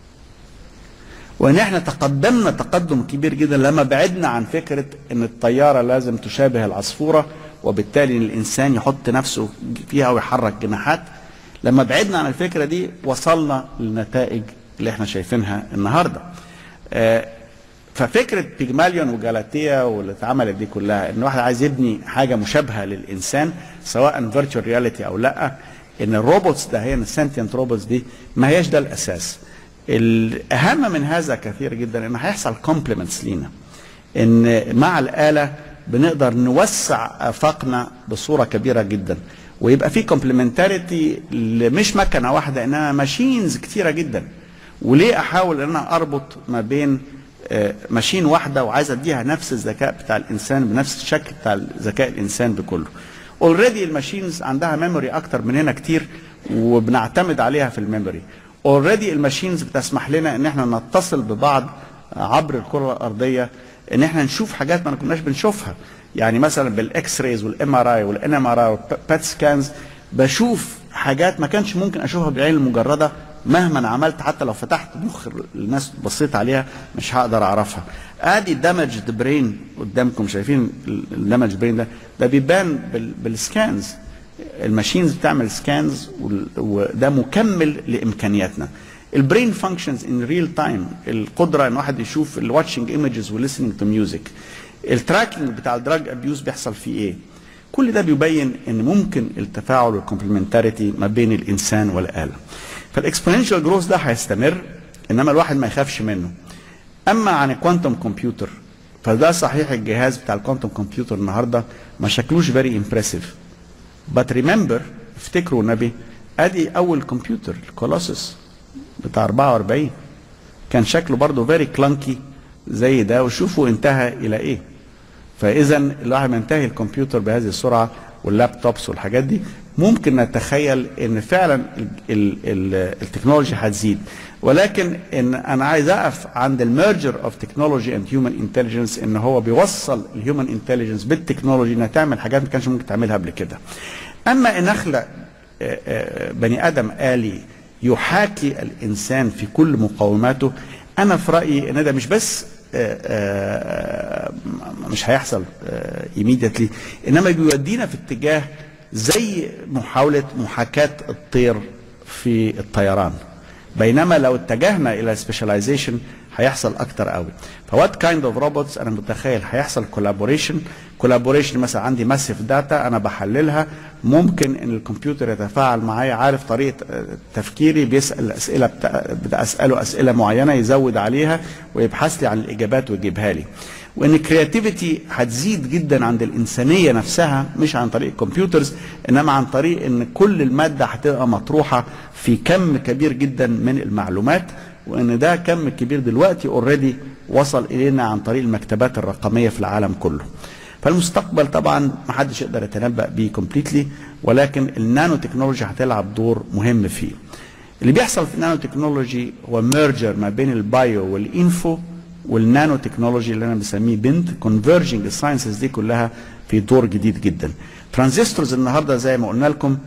وان احنا تقدمنا تقدم كبير جدا لما بعدنا عن فكره ان الطياره لازم تشابه العصفوره وبالتالي الانسان يحط نفسه فيها ويحرك جناحات لما بعدنا عن الفكره دي وصلنا للنتائج اللي احنا شايفينها النهارده آه ففكره بيجماليون وجالاتيا واللي اتعملت دي كلها ان واحد عايز يبني حاجه مشابهه للانسان سواء فيرتشوال رياليتي او لا ان الروبوتس ده هي السنتينت روبوتس دي ما هياش ده الاساس الاهم من هذا كثير جدا ان هيحصل كومبلمنتس لينا ان مع الاله بنقدر نوسع افاقنا بصوره كبيره جدا ويبقى في كومبلمنتاريتي مش مكنه واحده انها ماشينز كتيره جدا وليه احاول ان انا اربط ما بين ماشين واحده وعايز اديها نفس الذكاء بتاع الانسان بنفس الشكل بتاع ذكاء الانسان بكله اوريدي الماشينز عندها ميموري اكتر مننا كتير وبنعتمد عليها في الميموري اوريدي الماشينز بتسمح لنا ان احنا نتصل ببعض عبر الكره الارضيه ان احنا نشوف حاجات ما كناش بنشوفها يعني مثلا بالاكس رايز والام ار اي والان ام ار اي والبات سكانز بشوف حاجات ما كانش ممكن اشوفها بالعين المجرده مهما عملت حتى لو فتحت مخ الناس بصيت عليها مش هقدر اعرفها ادي دامجد برين قدامكم شايفين الدامج برين ده ده بيبان بالسكانز الماشينز بتعمل سكانز وده مكمل لامكانياتنا البرين فانكشنز ان ريل تايم القدره ان واحد يشوف الواتشنج ايمجز وليسننج تو ميوزك التراكنج بتاع الدراج ابيوز بيحصل فيه ايه كل ده بيبين ان ممكن التفاعل والكومبلمنتاريتي ما بين الانسان والاله فالاكسبوننشال جروث ده هيستمر انما الواحد ما يخافش منه اما عن الكوانتم كمبيوتر فده صحيح الجهاز بتاع الكوانتم كمبيوتر النهارده ما شكلوش فيري امبرسيف بات ريمبر افتكروا النبي ادي اول كمبيوتر الكولوسس بتاع 44 كان شكله برضه فيري كلانكي زي ده وشوفوا انتهى الى ايه فاذا الواحد ينتهي الكمبيوتر بهذه السرعه واللابتوبس والحاجات دي ممكن نتخيل ان فعلا ال ال ال التكنولوجي هتزيد ولكن ان انا عايز اقف عند الميرجر اوف تكنولوجي اند هيومن انتليجنس ان هو بيوصل الهيومن انتليجنس بالتكنولوجي انها تعمل حاجات ما كانش ممكن تعملها قبل كده اما ان اخلق بني ادم آلي يحاكي الانسان في كل مقوماته انا في رايي ان ده مش بس مش هيحصل ايميديتلي انما بيودينا في اتجاه زي محاوله محاكاه الطير في الطيران بينما لو اتجهنا الى سبيشاليزيشن هيحصل اكتر قوي فوات كايند اوف روبوتس انا متخيل هيحصل كولابوريشن كولابوريشن مثلا عندي ماسيف داتا انا بحللها ممكن ان الكمبيوتر يتفاعل معايا عارف طريقه تفكيري بيسال اسئله بتاع اساله اسئله معينه يزود عليها ويبحث لي عن الاجابات ويجيبها لي وان الكرياتيفيتي هتزيد جدا عند الانسانيه نفسها مش عن طريق الكمبيوترز انما عن طريق ان كل الماده هتبقى مطروحه في كم كبير جدا من المعلومات وان ده كم كبير دلوقتي اوريدي وصل الينا عن طريق المكتبات الرقميه في العالم كله فالمستقبل طبعا ما حدش يقدر يتنبأ بيه كومبليتلي ولكن النانو تكنولوجي هتلعب دور مهم فيه اللي بيحصل في النانو تكنولوجي هو ميرجر ما بين البايو والانفو والنانو تكنولوجي اللي انا بسميه بنت كونفرجنج الساينسز دي كلها في دور جديد جدا ترانزستورز النهارده زي ما قلنا لكم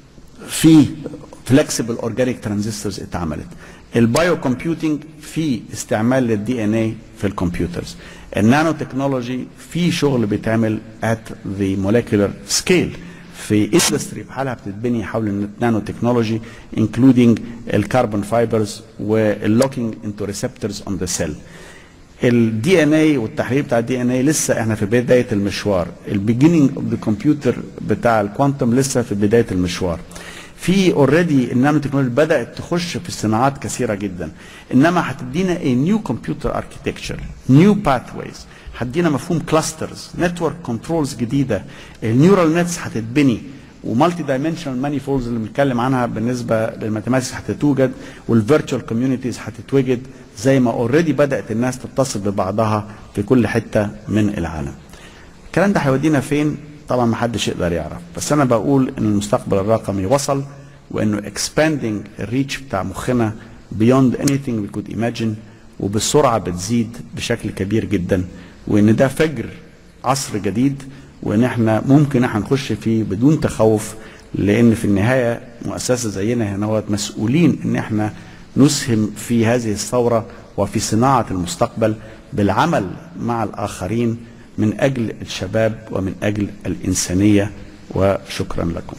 في فلكسبل اورجانيك ترانزستورز اتعملت البايو كومبيوتنج في استعمال للدي ان اي في الكمبيوترز النانو تكنولوجي في شغل بيتعمل ات ذا موليكولر سكيل في اندستري بحالها بتتبني حول النانو تكنولوجي انكلودينج الكربون فايبرز واللوكينج انتو ريسبتورز اون ذا سيل الدي ان اي والتحليل بتاع الدي ان اي لسه احنا في بدايه المشوار البيجيننج اوف ذا كمبيوتر بتاع الكوانتم لسه في بدايه المشوار في اوريدي النانو تكنولوجي بدات تخش في صناعات كثيره جدا انما هتدينا اي نيو كمبيوتر اركتكتشر نيو باثويز هتدينا مفهوم كلاسترز نتورك كنترولز جديده النيورال نتس هتتبني ومالتي دايمنشنال مانيفولدز اللي بنتكلم عنها بالنسبه للماثيماتكس هتتوجد والفيرتشوال كوميونيتيز هتتوجد زي ما اوريدي بدات الناس تتصل ببعضها في كل حته من العالم. الكلام ده هيودينا فين؟ طبعا ما حدش يقدر يعرف بس انا بقول ان المستقبل الرقمي وصل وانه expanding الريتش بتاع مخنا beyond anything we could imagine وبسرعه بتزيد بشكل كبير جدا وان ده فجر عصر جديد وان احنا ممكن احنا نخش فيه بدون تخوف لان في النهايه مؤسسه زينا هنا مسؤولين ان احنا نسهم في هذه الثوره وفي صناعه المستقبل بالعمل مع الاخرين من اجل الشباب ومن اجل الانسانيه وشكرا لكم.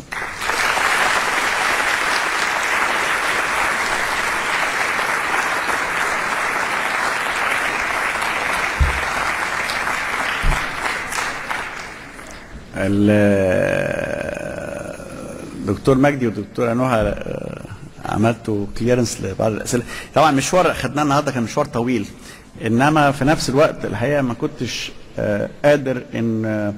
الدكتور مجدي والدكتوره نهى عملتوا كليرنس لبعض الاسئله طبعا مشوار خدناه النهارده كان مشوار طويل انما في نفس الوقت الحقيقه ما كنتش قادر ان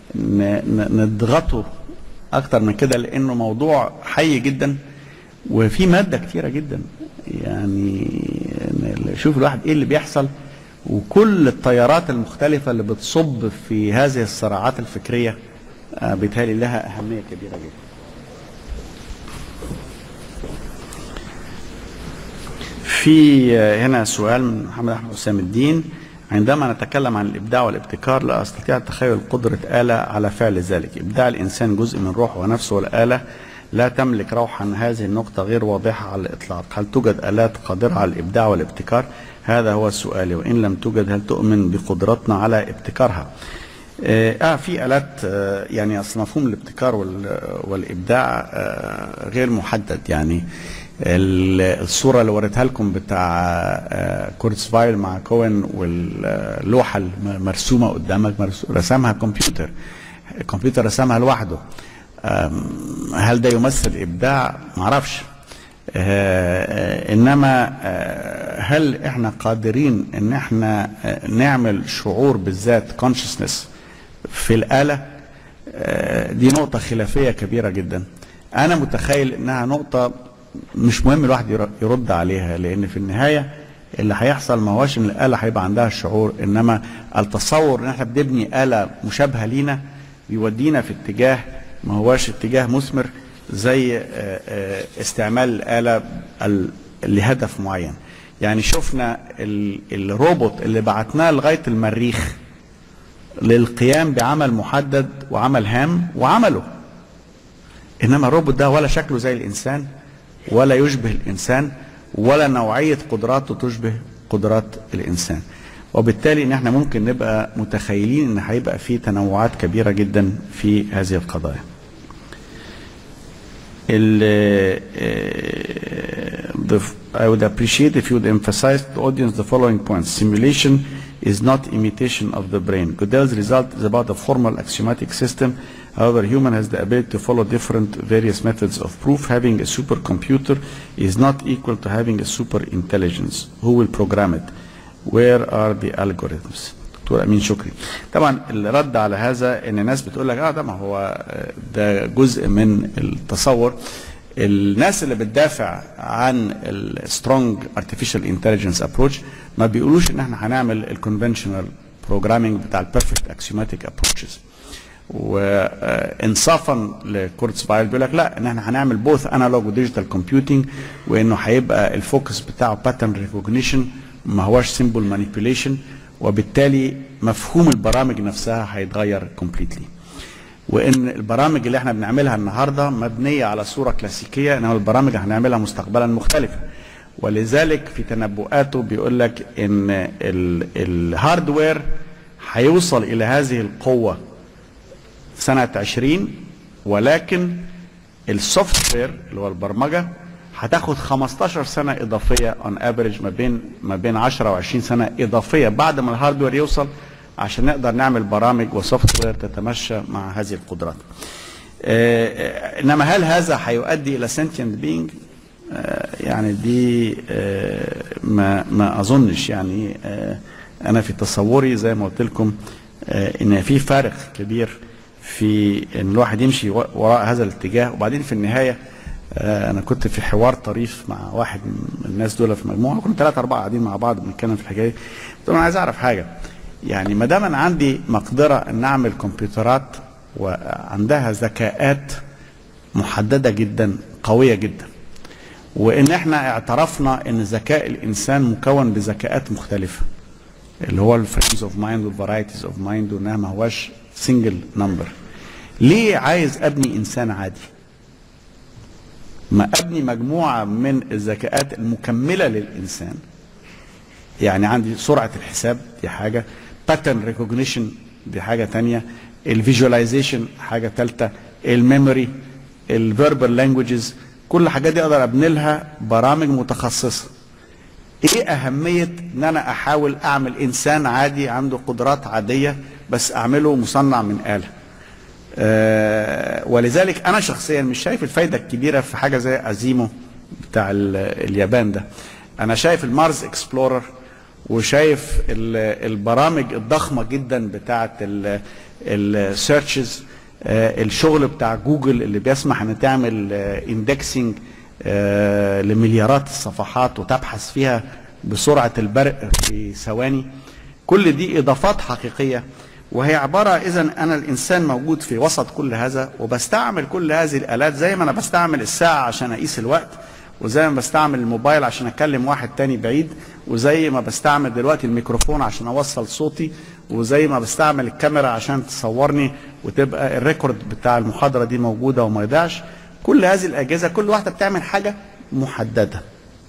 نضغطه اكتر من كده لانه موضوع حي جدا وفي ماده كتيره جدا يعني شوف الواحد ايه اللي بيحصل وكل التيارات المختلفة اللي بتصب في هذه الصراعات الفكرية بيتهيألي لها أهمية كبيرة جدا. في هنا سؤال من محمد أحمد حسام الدين عندما نتكلم عن الإبداع والابتكار لا أستطيع تخيل قدرة آلة على فعل ذلك إبداع الإنسان جزء من روحه ونفسه والآلة لا تملك روحا هذه النقطة غير واضحة على الإطلاق هل توجد آلات قادرة على الإبداع والابتكار هذا هو السؤال وإن لم توجد هل تؤمن بقدرتنا على ابتكارها آه في آلات آه يعني أصل مفهوم الابتكار والإبداع آه غير محدد يعني الصورة اللي وريتها لكم بتاع آه كورتسفايل مع كوين واللوحة المرسومة قدامك رسمها كمبيوتر الكمبيوتر رسمها لوحده هل ده يمثل ابداع معرفش آه انما آه هل احنا قادرين ان احنا آه نعمل شعور بالذات كونشسنس في الاله دي نقطه خلافيه كبيره جدا انا متخيل انها نقطه مش مهم الواحد يرد عليها لان في النهايه اللي هيحصل ما هوش ان الاله هيبقى عندها الشعور انما التصور ان احنا بنبني اله مشابهه لينا بيودينا في اتجاه ما هواش اتجاه مثمر زي استعمال الآلة لهدف معين يعني شفنا الروبوت اللي بعتناه لغاية المريخ للقيام بعمل محدد وعمل هام وعمله إنما الروبوت ده ولا شكله زي الإنسان ولا يشبه الإنسان ولا نوعية قدراته تشبه قدرات الإنسان وبالتالي ان احنا ممكن نبقى متخيلين ان هيبقى في تنوعات كبيره جدا في هذه القضايا. I would appreciate if you would emphasize to the audience the following points. Simulation is not imitation of the brain. Goodell's result is about a formal axiomatic system. However, human has the ability to follow different various methods of proof. Having a supercomputer is not equal to having a super intelligence. Who will program it? Where are the algorithms? دكتور امين شكري طبعا الرد على هذا ان الناس بتقول لك اه ده ما هو ده جزء من التصور الناس اللي بتدافع عن السترونج ارتفيشال انتليجنس ابروتش ما بيقولوش ان احنا هنعمل الكونفنشنال بروجرامينج بتاع البيرفكت اكسيوماتيك ابروتشز وانصافا لكورتسفايل بيقول لك لا ان احنا هنعمل بوث انالوج وديجيتال كومبيوتنج وانه هيبقى الفوكس بتاعه باترن ريكوجنيشن ما هواش سيمبل مانيبيوليشن وبالتالي مفهوم البرامج نفسها هيتغير كومبليتلي وان البرامج اللي احنا بنعملها النهارده مبنيه على صوره كلاسيكيه انما البرامج اللي هنعملها مستقبلا مختلفه ولذلك في تنبؤاته بيقول لك ان الهاردوير هيوصل الى هذه القوه سنه 20 ولكن السوفت وير اللي هو البرمجه هتاخد 15 سنه اضافيه اون افريج ما بين ما بين 10 و20 سنه اضافيه بعد ما الهاردوير يوصل عشان نقدر نعمل برامج وسوفت وير تتمشى مع هذه القدرات. آه انما هل هذا هيؤدي الى سنتينت بينج؟ آه يعني دي آه ما ما اظنش يعني انا في تصوري زي ما قلت لكم ان في فارق كبير في ان الواحد يمشي وراء هذا الاتجاه وبعدين في النهايه انا كنت في حوار طريف مع واحد من الناس دول في مجموعه كنا ثلاثه اربعه قاعدين مع بعض بنتكلم في الحكايه قلت له انا عايز اعرف حاجه يعني ما دام انا عندي مقدره ان اعمل كمبيوترات وعندها ذكاءات محدده جدا قويه جدا وان احنا اعترفنا ان ذكاء الانسان مكون بذكاءات مختلفه اللي هو الفريمز اوف مايند والفرايتيز اوف مايند وانها ما هواش سنجل نمبر ليه عايز ابني انسان عادي ما ابني مجموعه من الذكاءات المكمله للانسان يعني عندي سرعه الحساب دي حاجه باترن ريكوجنيشن دي حاجه تانية الفيجواليزيشن حاجه ثالثه الميموري الفيربال لانجوجز كل الحاجات دي اقدر ابني لها برامج متخصصه ايه اهميه ان انا احاول اعمل انسان عادي عنده قدرات عاديه بس اعمله مصنع من اله أه ولذلك انا شخصيا مش شايف الفايده الكبيره في حاجه زي ازيمو بتاع اليابان ده انا شايف المارس اكسبلورر وشايف البرامج الضخمه جدا بتاعه السيرشز الشغل بتاع جوجل اللي بيسمح ان تعمل اندكسنج لمليارات الصفحات وتبحث فيها بسرعه البرق في ثواني كل دي اضافات حقيقيه وهي عباره اذا انا الانسان موجود في وسط كل هذا وبستعمل كل هذه الالات زي ما انا بستعمل الساعه عشان اقيس الوقت وزي ما بستعمل الموبايل عشان اكلم واحد تاني بعيد وزي ما بستعمل دلوقتي الميكروفون عشان اوصل صوتي وزي ما بستعمل الكاميرا عشان تصورني وتبقى الريكورد بتاع المحاضره دي موجوده وما يضيعش كل هذه الاجهزه كل واحده بتعمل حاجه محدده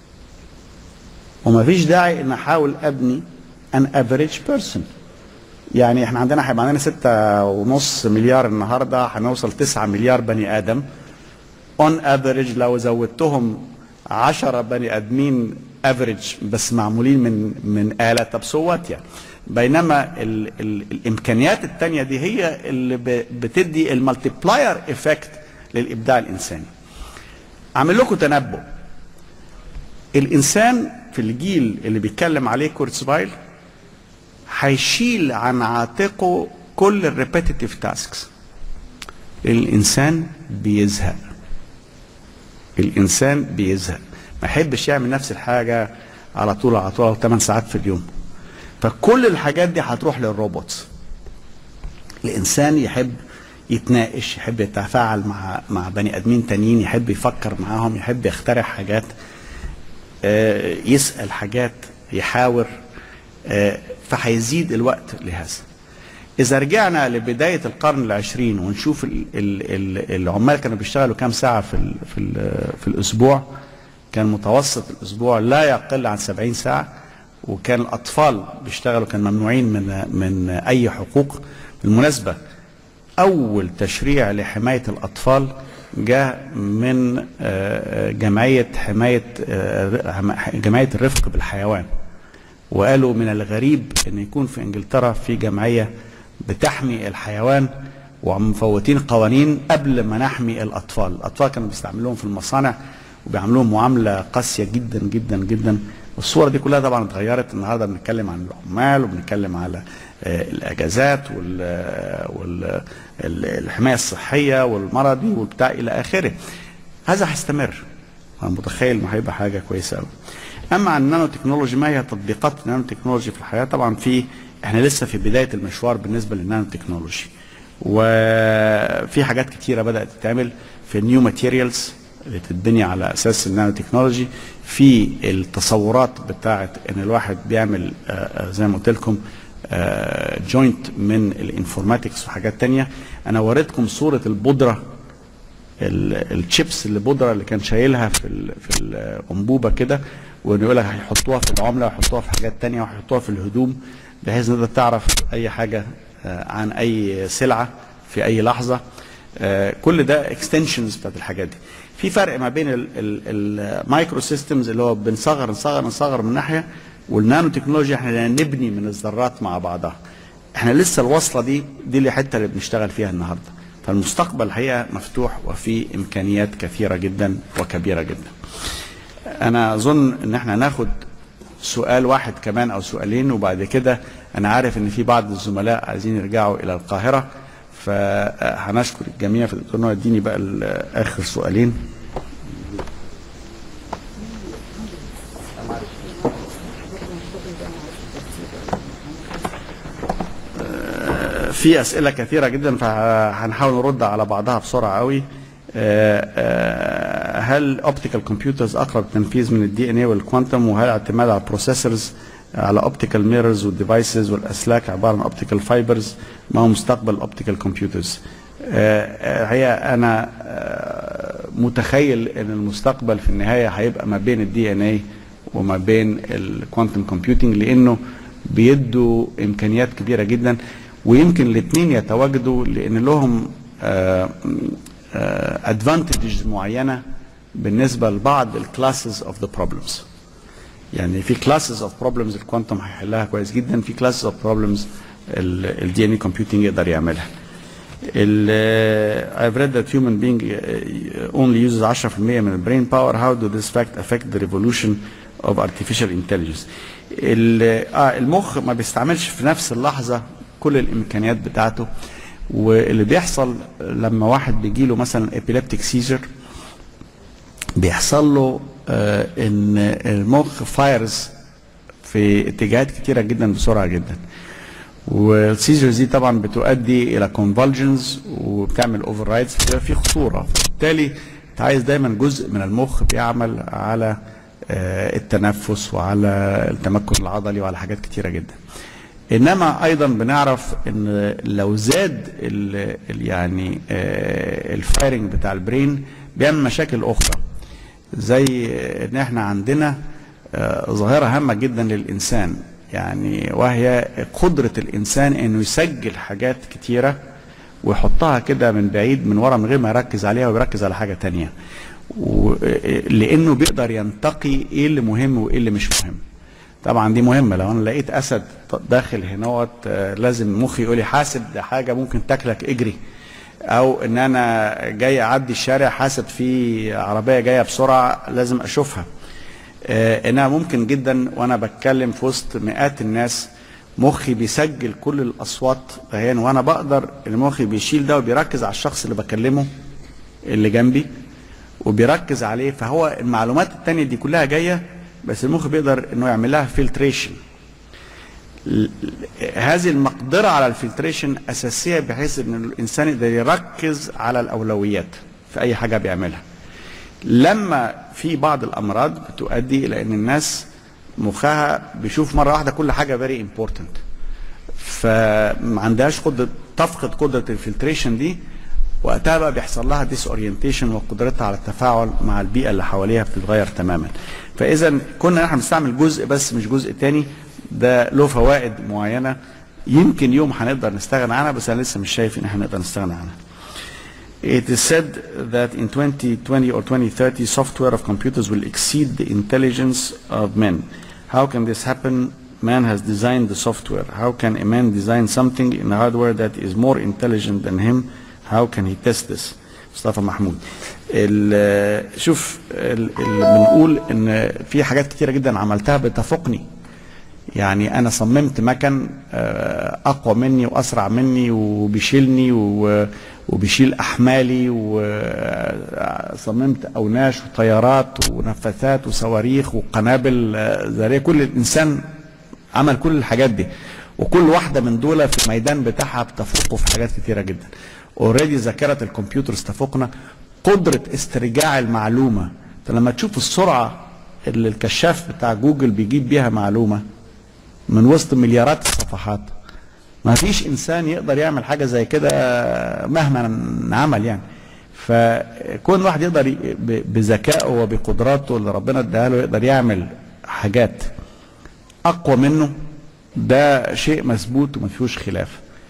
ومفيش داعي ان احاول ابني ان افريج بيرسون يعني احنا عندنا هيبقى عندنا ستة ونص مليار النهارده هنوصل تسعة مليار بني ادم اون افريج لو زودتهم عشرة بني ادمين افريج بس معمولين من من آلة طب سوات يعني بينما ال ال الامكانيات التانية دي هي اللي بتدي المالتيبلاير افكت للابداع الانساني اعمل لكم تنبؤ الانسان في الجيل اللي بيتكلم عليه كورتسفايل هيشيل عن عاتقه كل الريبيتيتيف تاسكس الانسان بيزهق الانسان بيزهق ما يحبش يعمل نفس الحاجه على طول على طول 8 ساعات في اليوم فكل الحاجات دي هتروح للروبوتس الانسان يحب يتناقش يحب يتفاعل مع مع بني ادمين تانيين يحب يفكر معاهم يحب يخترع حاجات آه يسال حاجات يحاور آه فهيزيد الوقت لهذا إذا رجعنا لبداية القرن العشرين ونشوف ال ال ال العمال كانوا بيشتغلوا كام ساعة في ال في, ال في الأسبوع كان متوسط الأسبوع لا يقل عن 70 ساعة وكان الأطفال بيشتغلوا كان ممنوعين من من أي حقوق بالمناسبة أول تشريع لحماية الأطفال جاء من جمعية حماية جمعية الرفق بالحيوان وقالوا من الغريب ان يكون في انجلترا في جمعيه بتحمي الحيوان ومفوتين قوانين قبل ما نحمي الاطفال، الاطفال كانوا بيستعملوهم في المصانع وبيعملوهم معامله قاسيه جدا جدا جدا والصوره دي كلها طبعا اتغيرت النهارده بنتكلم عن العمال وبنتكلم على الاجازات والحمايه الصحيه والمرضي والبتاع الى اخره. هذا هيستمر. انا متخيل انه هيبقى حاجه كويسه قوي. اما عن النانو تكنولوجي ما هي تطبيقات النانو تكنولوجي في الحياه طبعا في احنا لسه في بدايه المشوار بالنسبه للنانو تكنولوجي وفي حاجات كتيره بدات تتعمل في النيو ماتيريالز اللي تتبني على اساس النانو تكنولوجي في التصورات بتاعه ان الواحد بيعمل زي ما قلت لكم جوينت من الانفورماتكس وحاجات تانية انا وريتكم صوره البودره الشيبس اللي بودره اللي كان شايلها في ال في الانبوبه كده ويقول لك هيحطوها في العمله ويحطوها في حاجات تانية ويحطوها في الهدوم بحيث ان انت تعرف اي حاجه عن اي سلعه في اي لحظه كل ده اكستنشنز بتاعت الحاجات دي في فرق ما بين المايكرو سيستمز اللي هو بنصغر نصغر نصغر من ناحيه والنانو تكنولوجيا احنا نبني من الذرات مع بعضها احنا لسه الوصله دي دي الحته اللي بنشتغل فيها النهارده فالمستقبل الحقيقه مفتوح وفي امكانيات كثيره جدا وكبيره جدا انا اظن ان احنا ناخد سؤال واحد كمان او سؤالين وبعد كده انا عارف ان في بعض الزملاء عايزين يرجعوا الى القاهره فهنشكر الجميع في الدكتور يديني بقى اخر سؤالين في اسئله كثيره جدا فهنحاول نرد على بعضها بسرعه قوي هل اوبتيكال كمبيوترز اقرب تنفيذ من الدي ان اي والكوانتم وهل اعتماد على البروسيسورز على اوبتيكال ميررز والديفايسز والاسلاك عباره عن اوبتيكال فايبرز ما هو مستقبل الاوبتيكال كمبيوترز هي انا آه، متخيل ان المستقبل في النهايه هيبقى ما بين الدي ان اي وما بين الكوانتم كومبيوتنج لانه بيدوا امكانيات كبيره جدا ويمكن الاثنين يتواجدوا لان لهم ادفانتجز معينه بالنسبه لبعض الكلاسز اوف ذا بروبلمز يعني في كلاسز اوف بروبلمز الكوانتم هيحلها كويس جدا في كلاسز اوف بروبلمز الدي ان اي كومبيوتنج يقدر يعملها ال uh, I've read that human being uh, only uses 10% من البرين باور how do this fact affect the revolution of artificial intelligence ال, آه المخ ما بيستعملش في نفس اللحظة كل الإمكانيات بتاعته واللي بيحصل لما واحد بيجي له مثلا epileptic seizure بيحصل له آه ان المخ فايرز في اتجاهات كتيرة جدا بسرعة جدا والسيجرز دي طبعا بتؤدي الى كونفولجنز وبتعمل اوفر رايدز في خطوره بالتالي انت عايز دايما جزء من المخ بيعمل على آه التنفس وعلى التمكن العضلي وعلى حاجات كتيره جدا انما ايضا بنعرف ان لو زاد ال ال يعني آه الفايرنج بتاع البرين بيعمل مشاكل اخرى زي ان احنا عندنا آه ظاهره هامه جدا للانسان يعني وهي قدرة الإنسان إنه يسجل حاجات كتيرة ويحطها كده من بعيد من ورا من غير ما يركز عليها ويركز على حاجة تانية لأنه بيقدر ينتقي إيه اللي مهم وإيه اللي مش مهم طبعا دي مهمة لو أنا لقيت أسد داخل هنا لازم مخي يقول لي حاسب ده حاجة ممكن تاكلك اجري أو إن أنا جاي أعدي الشارع حاسب في عربية جاية بسرعة لازم أشوفها آه انها ممكن جدا وانا بتكلم في وسط مئات الناس مخي بيسجل كل الاصوات اهين وانا بقدر ان مخي بيشيل ده وبيركز على الشخص اللي بكلمه اللي جنبي وبيركز عليه فهو المعلومات التانية دي كلها جاية بس المخ بيقدر انه يعمل لها فلتريشن هذه المقدرة على الفلتريشن أساسية بحيث أن الإنسان يقدر يركز على الأولويات في أي حاجة بيعملها لما في بعض الامراض بتؤدي الى ان الناس مخها بيشوف مره واحده كل حاجه فيري امبورتنت فما عندهاش قدره تفقد قدره الفلتريشن دي وقتها بقى بيحصل لها ديس اورينتيشن وقدرتها على التفاعل مع البيئه اللي حواليها بتتغير تماما فاذا كنا احنا بنستعمل جزء بس مش جزء تاني ده له فوائد معينه يمكن يوم هنقدر نستغنى عنها بس انا لسه مش شايف ان احنا نقدر نستغنى عنها It is said that in 2020 or 2030 software of computers will exceed the intelligence of men. How can this happen? Man has designed the software. How can a man design something in hardware that is more intelligent than him? How can he test this? مصطفى محمود شوف اللي بنقول ان في حاجات كتيره جدا عملتها بتفوقني يعني انا صممت مكن اقوى مني واسرع مني وبيشيلني وبيشيل احمالي وصممت اوناش وطيارات ونفاثات وصواريخ وقنابل ذريه كل الانسان عمل كل الحاجات دي وكل واحده من دول في الميدان بتاعها بتفوقه في حاجات كتيره جدا اوريدي ذاكره الكمبيوتر استفوقنا قدره استرجاع المعلومه فلما تشوف السرعه اللي الكشاف بتاع جوجل بيجيب بيها معلومه من وسط مليارات الصفحات ما فيش انسان يقدر يعمل حاجه زي كده مهما عمل يعني فكون واحد يقدر بذكائه وبقدراته اللي ربنا اداها له يقدر يعمل حاجات اقوى منه ده شيء مثبوت وما فيهوش خلاف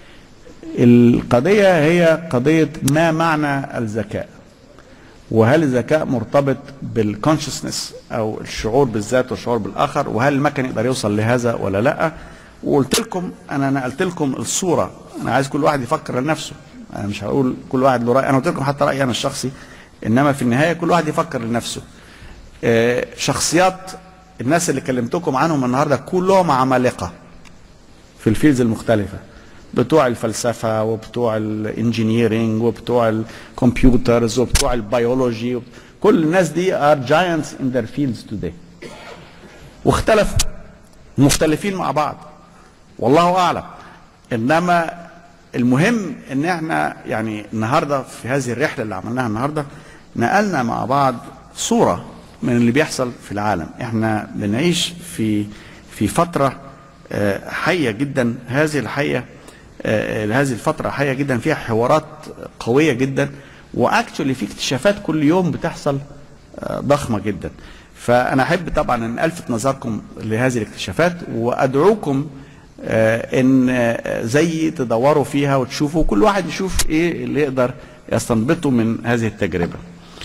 القضيه هي قضيه ما معنى الذكاء وهل الذكاء مرتبط بالكونشسنس او الشعور بالذات والشعور بالاخر وهل المكن يقدر يوصل لهذا ولا لا وقلت لكم انا نقلت لكم الصوره انا عايز كل واحد يفكر لنفسه انا مش هقول كل واحد له راي انا قلت لكم حتى رايي انا الشخصي انما في النهايه كل واحد يفكر لنفسه آه شخصيات الناس اللي كلمتكم عنهم النهارده كلهم عمالقه في الفيلدز المختلفه بتوع الفلسفه وبتوع الانجينيرنج وبتوع الكمبيوترز وبتوع البيولوجي كل الناس دي ار جاينتس ان ذير فيلدز توداي واختلفوا مختلفين مع بعض والله اعلم انما المهم ان احنا يعني النهارده في هذه الرحله اللي عملناها النهارده نقلنا مع بعض صوره من اللي بيحصل في العالم احنا بنعيش في في فتره آه، حيه جدا هذه الحيه آه، هذه الفتره حيه جدا فيها حوارات قويه جدا واكشولي في اكتشافات كل يوم بتحصل آه، ضخمه جدا فانا احب طبعا ان الفت نظركم لهذه الاكتشافات وادعوكم آه، ان آه، زي تدوروا فيها وتشوفوا كل واحد يشوف ايه اللي يقدر يستنبطه من هذه التجربه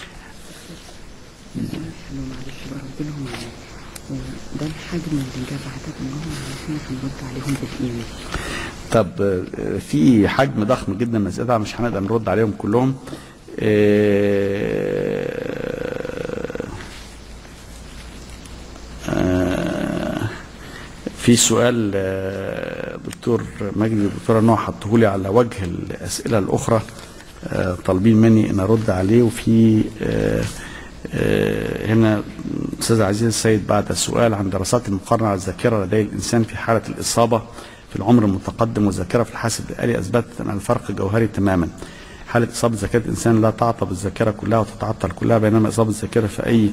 حلو معلش بقى رد لهم عليه ده الحجم اللي جاب بعتهم لهم علشان هنرد عليهم بالايميل طب آه، في حجم ضخم جدا من الاسئله مش هنقدر نرد عليهم كلهم آه، آه، في سؤال آه، دكتور مجدي والدكتوره نوح حطه لي على وجه الاسئله الاخرى آه، طالبين مني ان ارد عليه وفي آه، آه، هنا استاذ عزيز السيد بعد السؤال عن دراسات المقارنه على الذاكره لدي الانسان في حاله الاصابه في العمر المتقدم والذاكره في الحاسب الالي اثبتت ان الفرق جوهري تماما حالة إصابة ذاكرة الإنسان لا تعطى بالذاكرة كلها وتتعطل كلها بينما إصابة الذاكرة في أي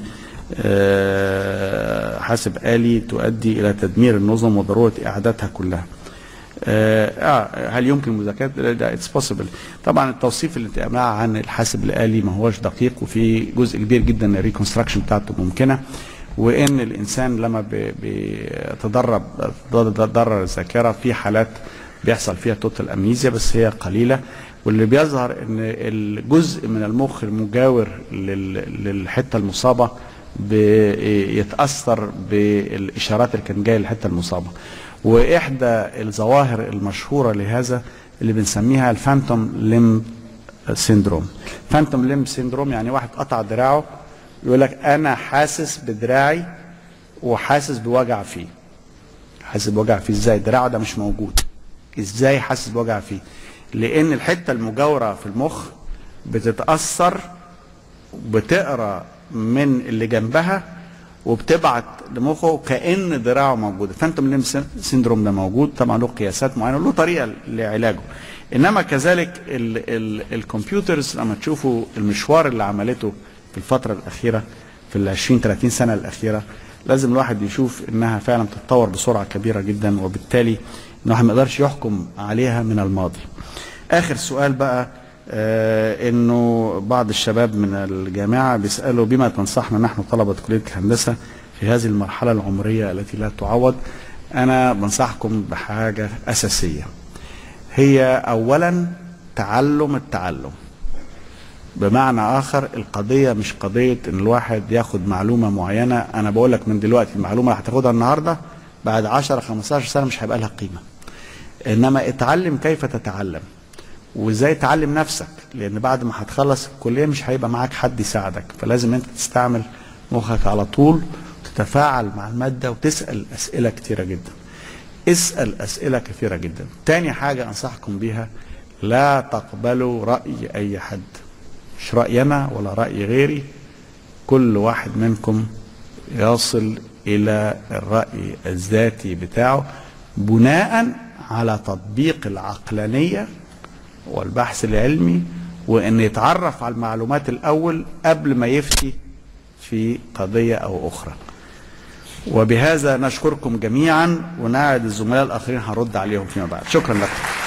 آه، حاسب آلي تؤدي إلى تدمير النظم وضرورة إعادتها كلها. آه آه، هل يمكن مذاكرة ده اتس بوسيبل طبعا التوصيف اللي انت قلناه عن الحاسب الآلي ما هوش دقيق وفي جزء كبير جدا من الريكونستراكشن بتاعته ممكنة وان الانسان لما بي- بيتدرب تضرر الذاكره في حالات بيحصل فيها توتال امنيزيا بس هي قليله واللي بيظهر ان الجزء من المخ المجاور لل- للحته المصابه بيتاثر بالاشارات اللي كانت جايه للحته المصابه واحدى الظواهر المشهوره لهذا اللي بنسميها الفانتوم ليم سيندروم فانتوم ليم سيندروم يعني واحد قطع دراعه يقول لك انا حاسس بدراعي وحاسس بوجع فيه حاسس بوجع فيه ازاي دراعه ده مش موجود ازاي حاسس بوجع فيه لان الحته المجاوره في المخ بتتاثر بتقرا من اللي جنبها وبتبعت لمخه كان دراعه موجوده فانتوم ليم سيندروم ده موجود طبعا له قياسات معينه وله طريقه لعلاجه انما كذلك ال ال الكمبيوترز لما تشوفوا المشوار اللي عملته في الفتره الاخيره في ال 20 30 سنه الاخيره لازم الواحد يشوف انها فعلا بتتطور بسرعه كبيره جدا وبالتالي ان الواحد ما يقدرش يحكم عليها من الماضي. اخر سؤال بقى آه انه بعض الشباب من الجامعه بيسالوا بما تنصحنا نحن طلبه كليه الهندسه في هذه المرحله العمريه التي لا تعوض انا بنصحكم بحاجه اساسيه هي اولا تعلم التعلم بمعنى اخر القضيه مش قضيه ان الواحد ياخد معلومه معينه انا بقول لك من دلوقتي المعلومه اللي هتاخدها النهارده بعد 10 15 سنه مش هيبقى لها قيمه انما اتعلم كيف تتعلم وازاي تعلم نفسك لان بعد ما هتخلص الكليه مش هيبقى معاك حد يساعدك فلازم انت تستعمل مخك على طول وتتفاعل مع الماده وتسال اسئله كتيره جدا اسال اسئله كثيره جدا تاني حاجه انصحكم بيها لا تقبلوا راي اي حد مش رايي انا ولا راي غيري كل واحد منكم يصل الى الراي الذاتي بتاعه بناء على تطبيق العقلانيه والبحث العلمي وان يتعرف على المعلومات الاول قبل ما يفتي في قضيه او اخرى وبهذا نشكركم جميعا ونعد الزملاء الاخرين هنرد عليهم فيما بعد شكرا لكم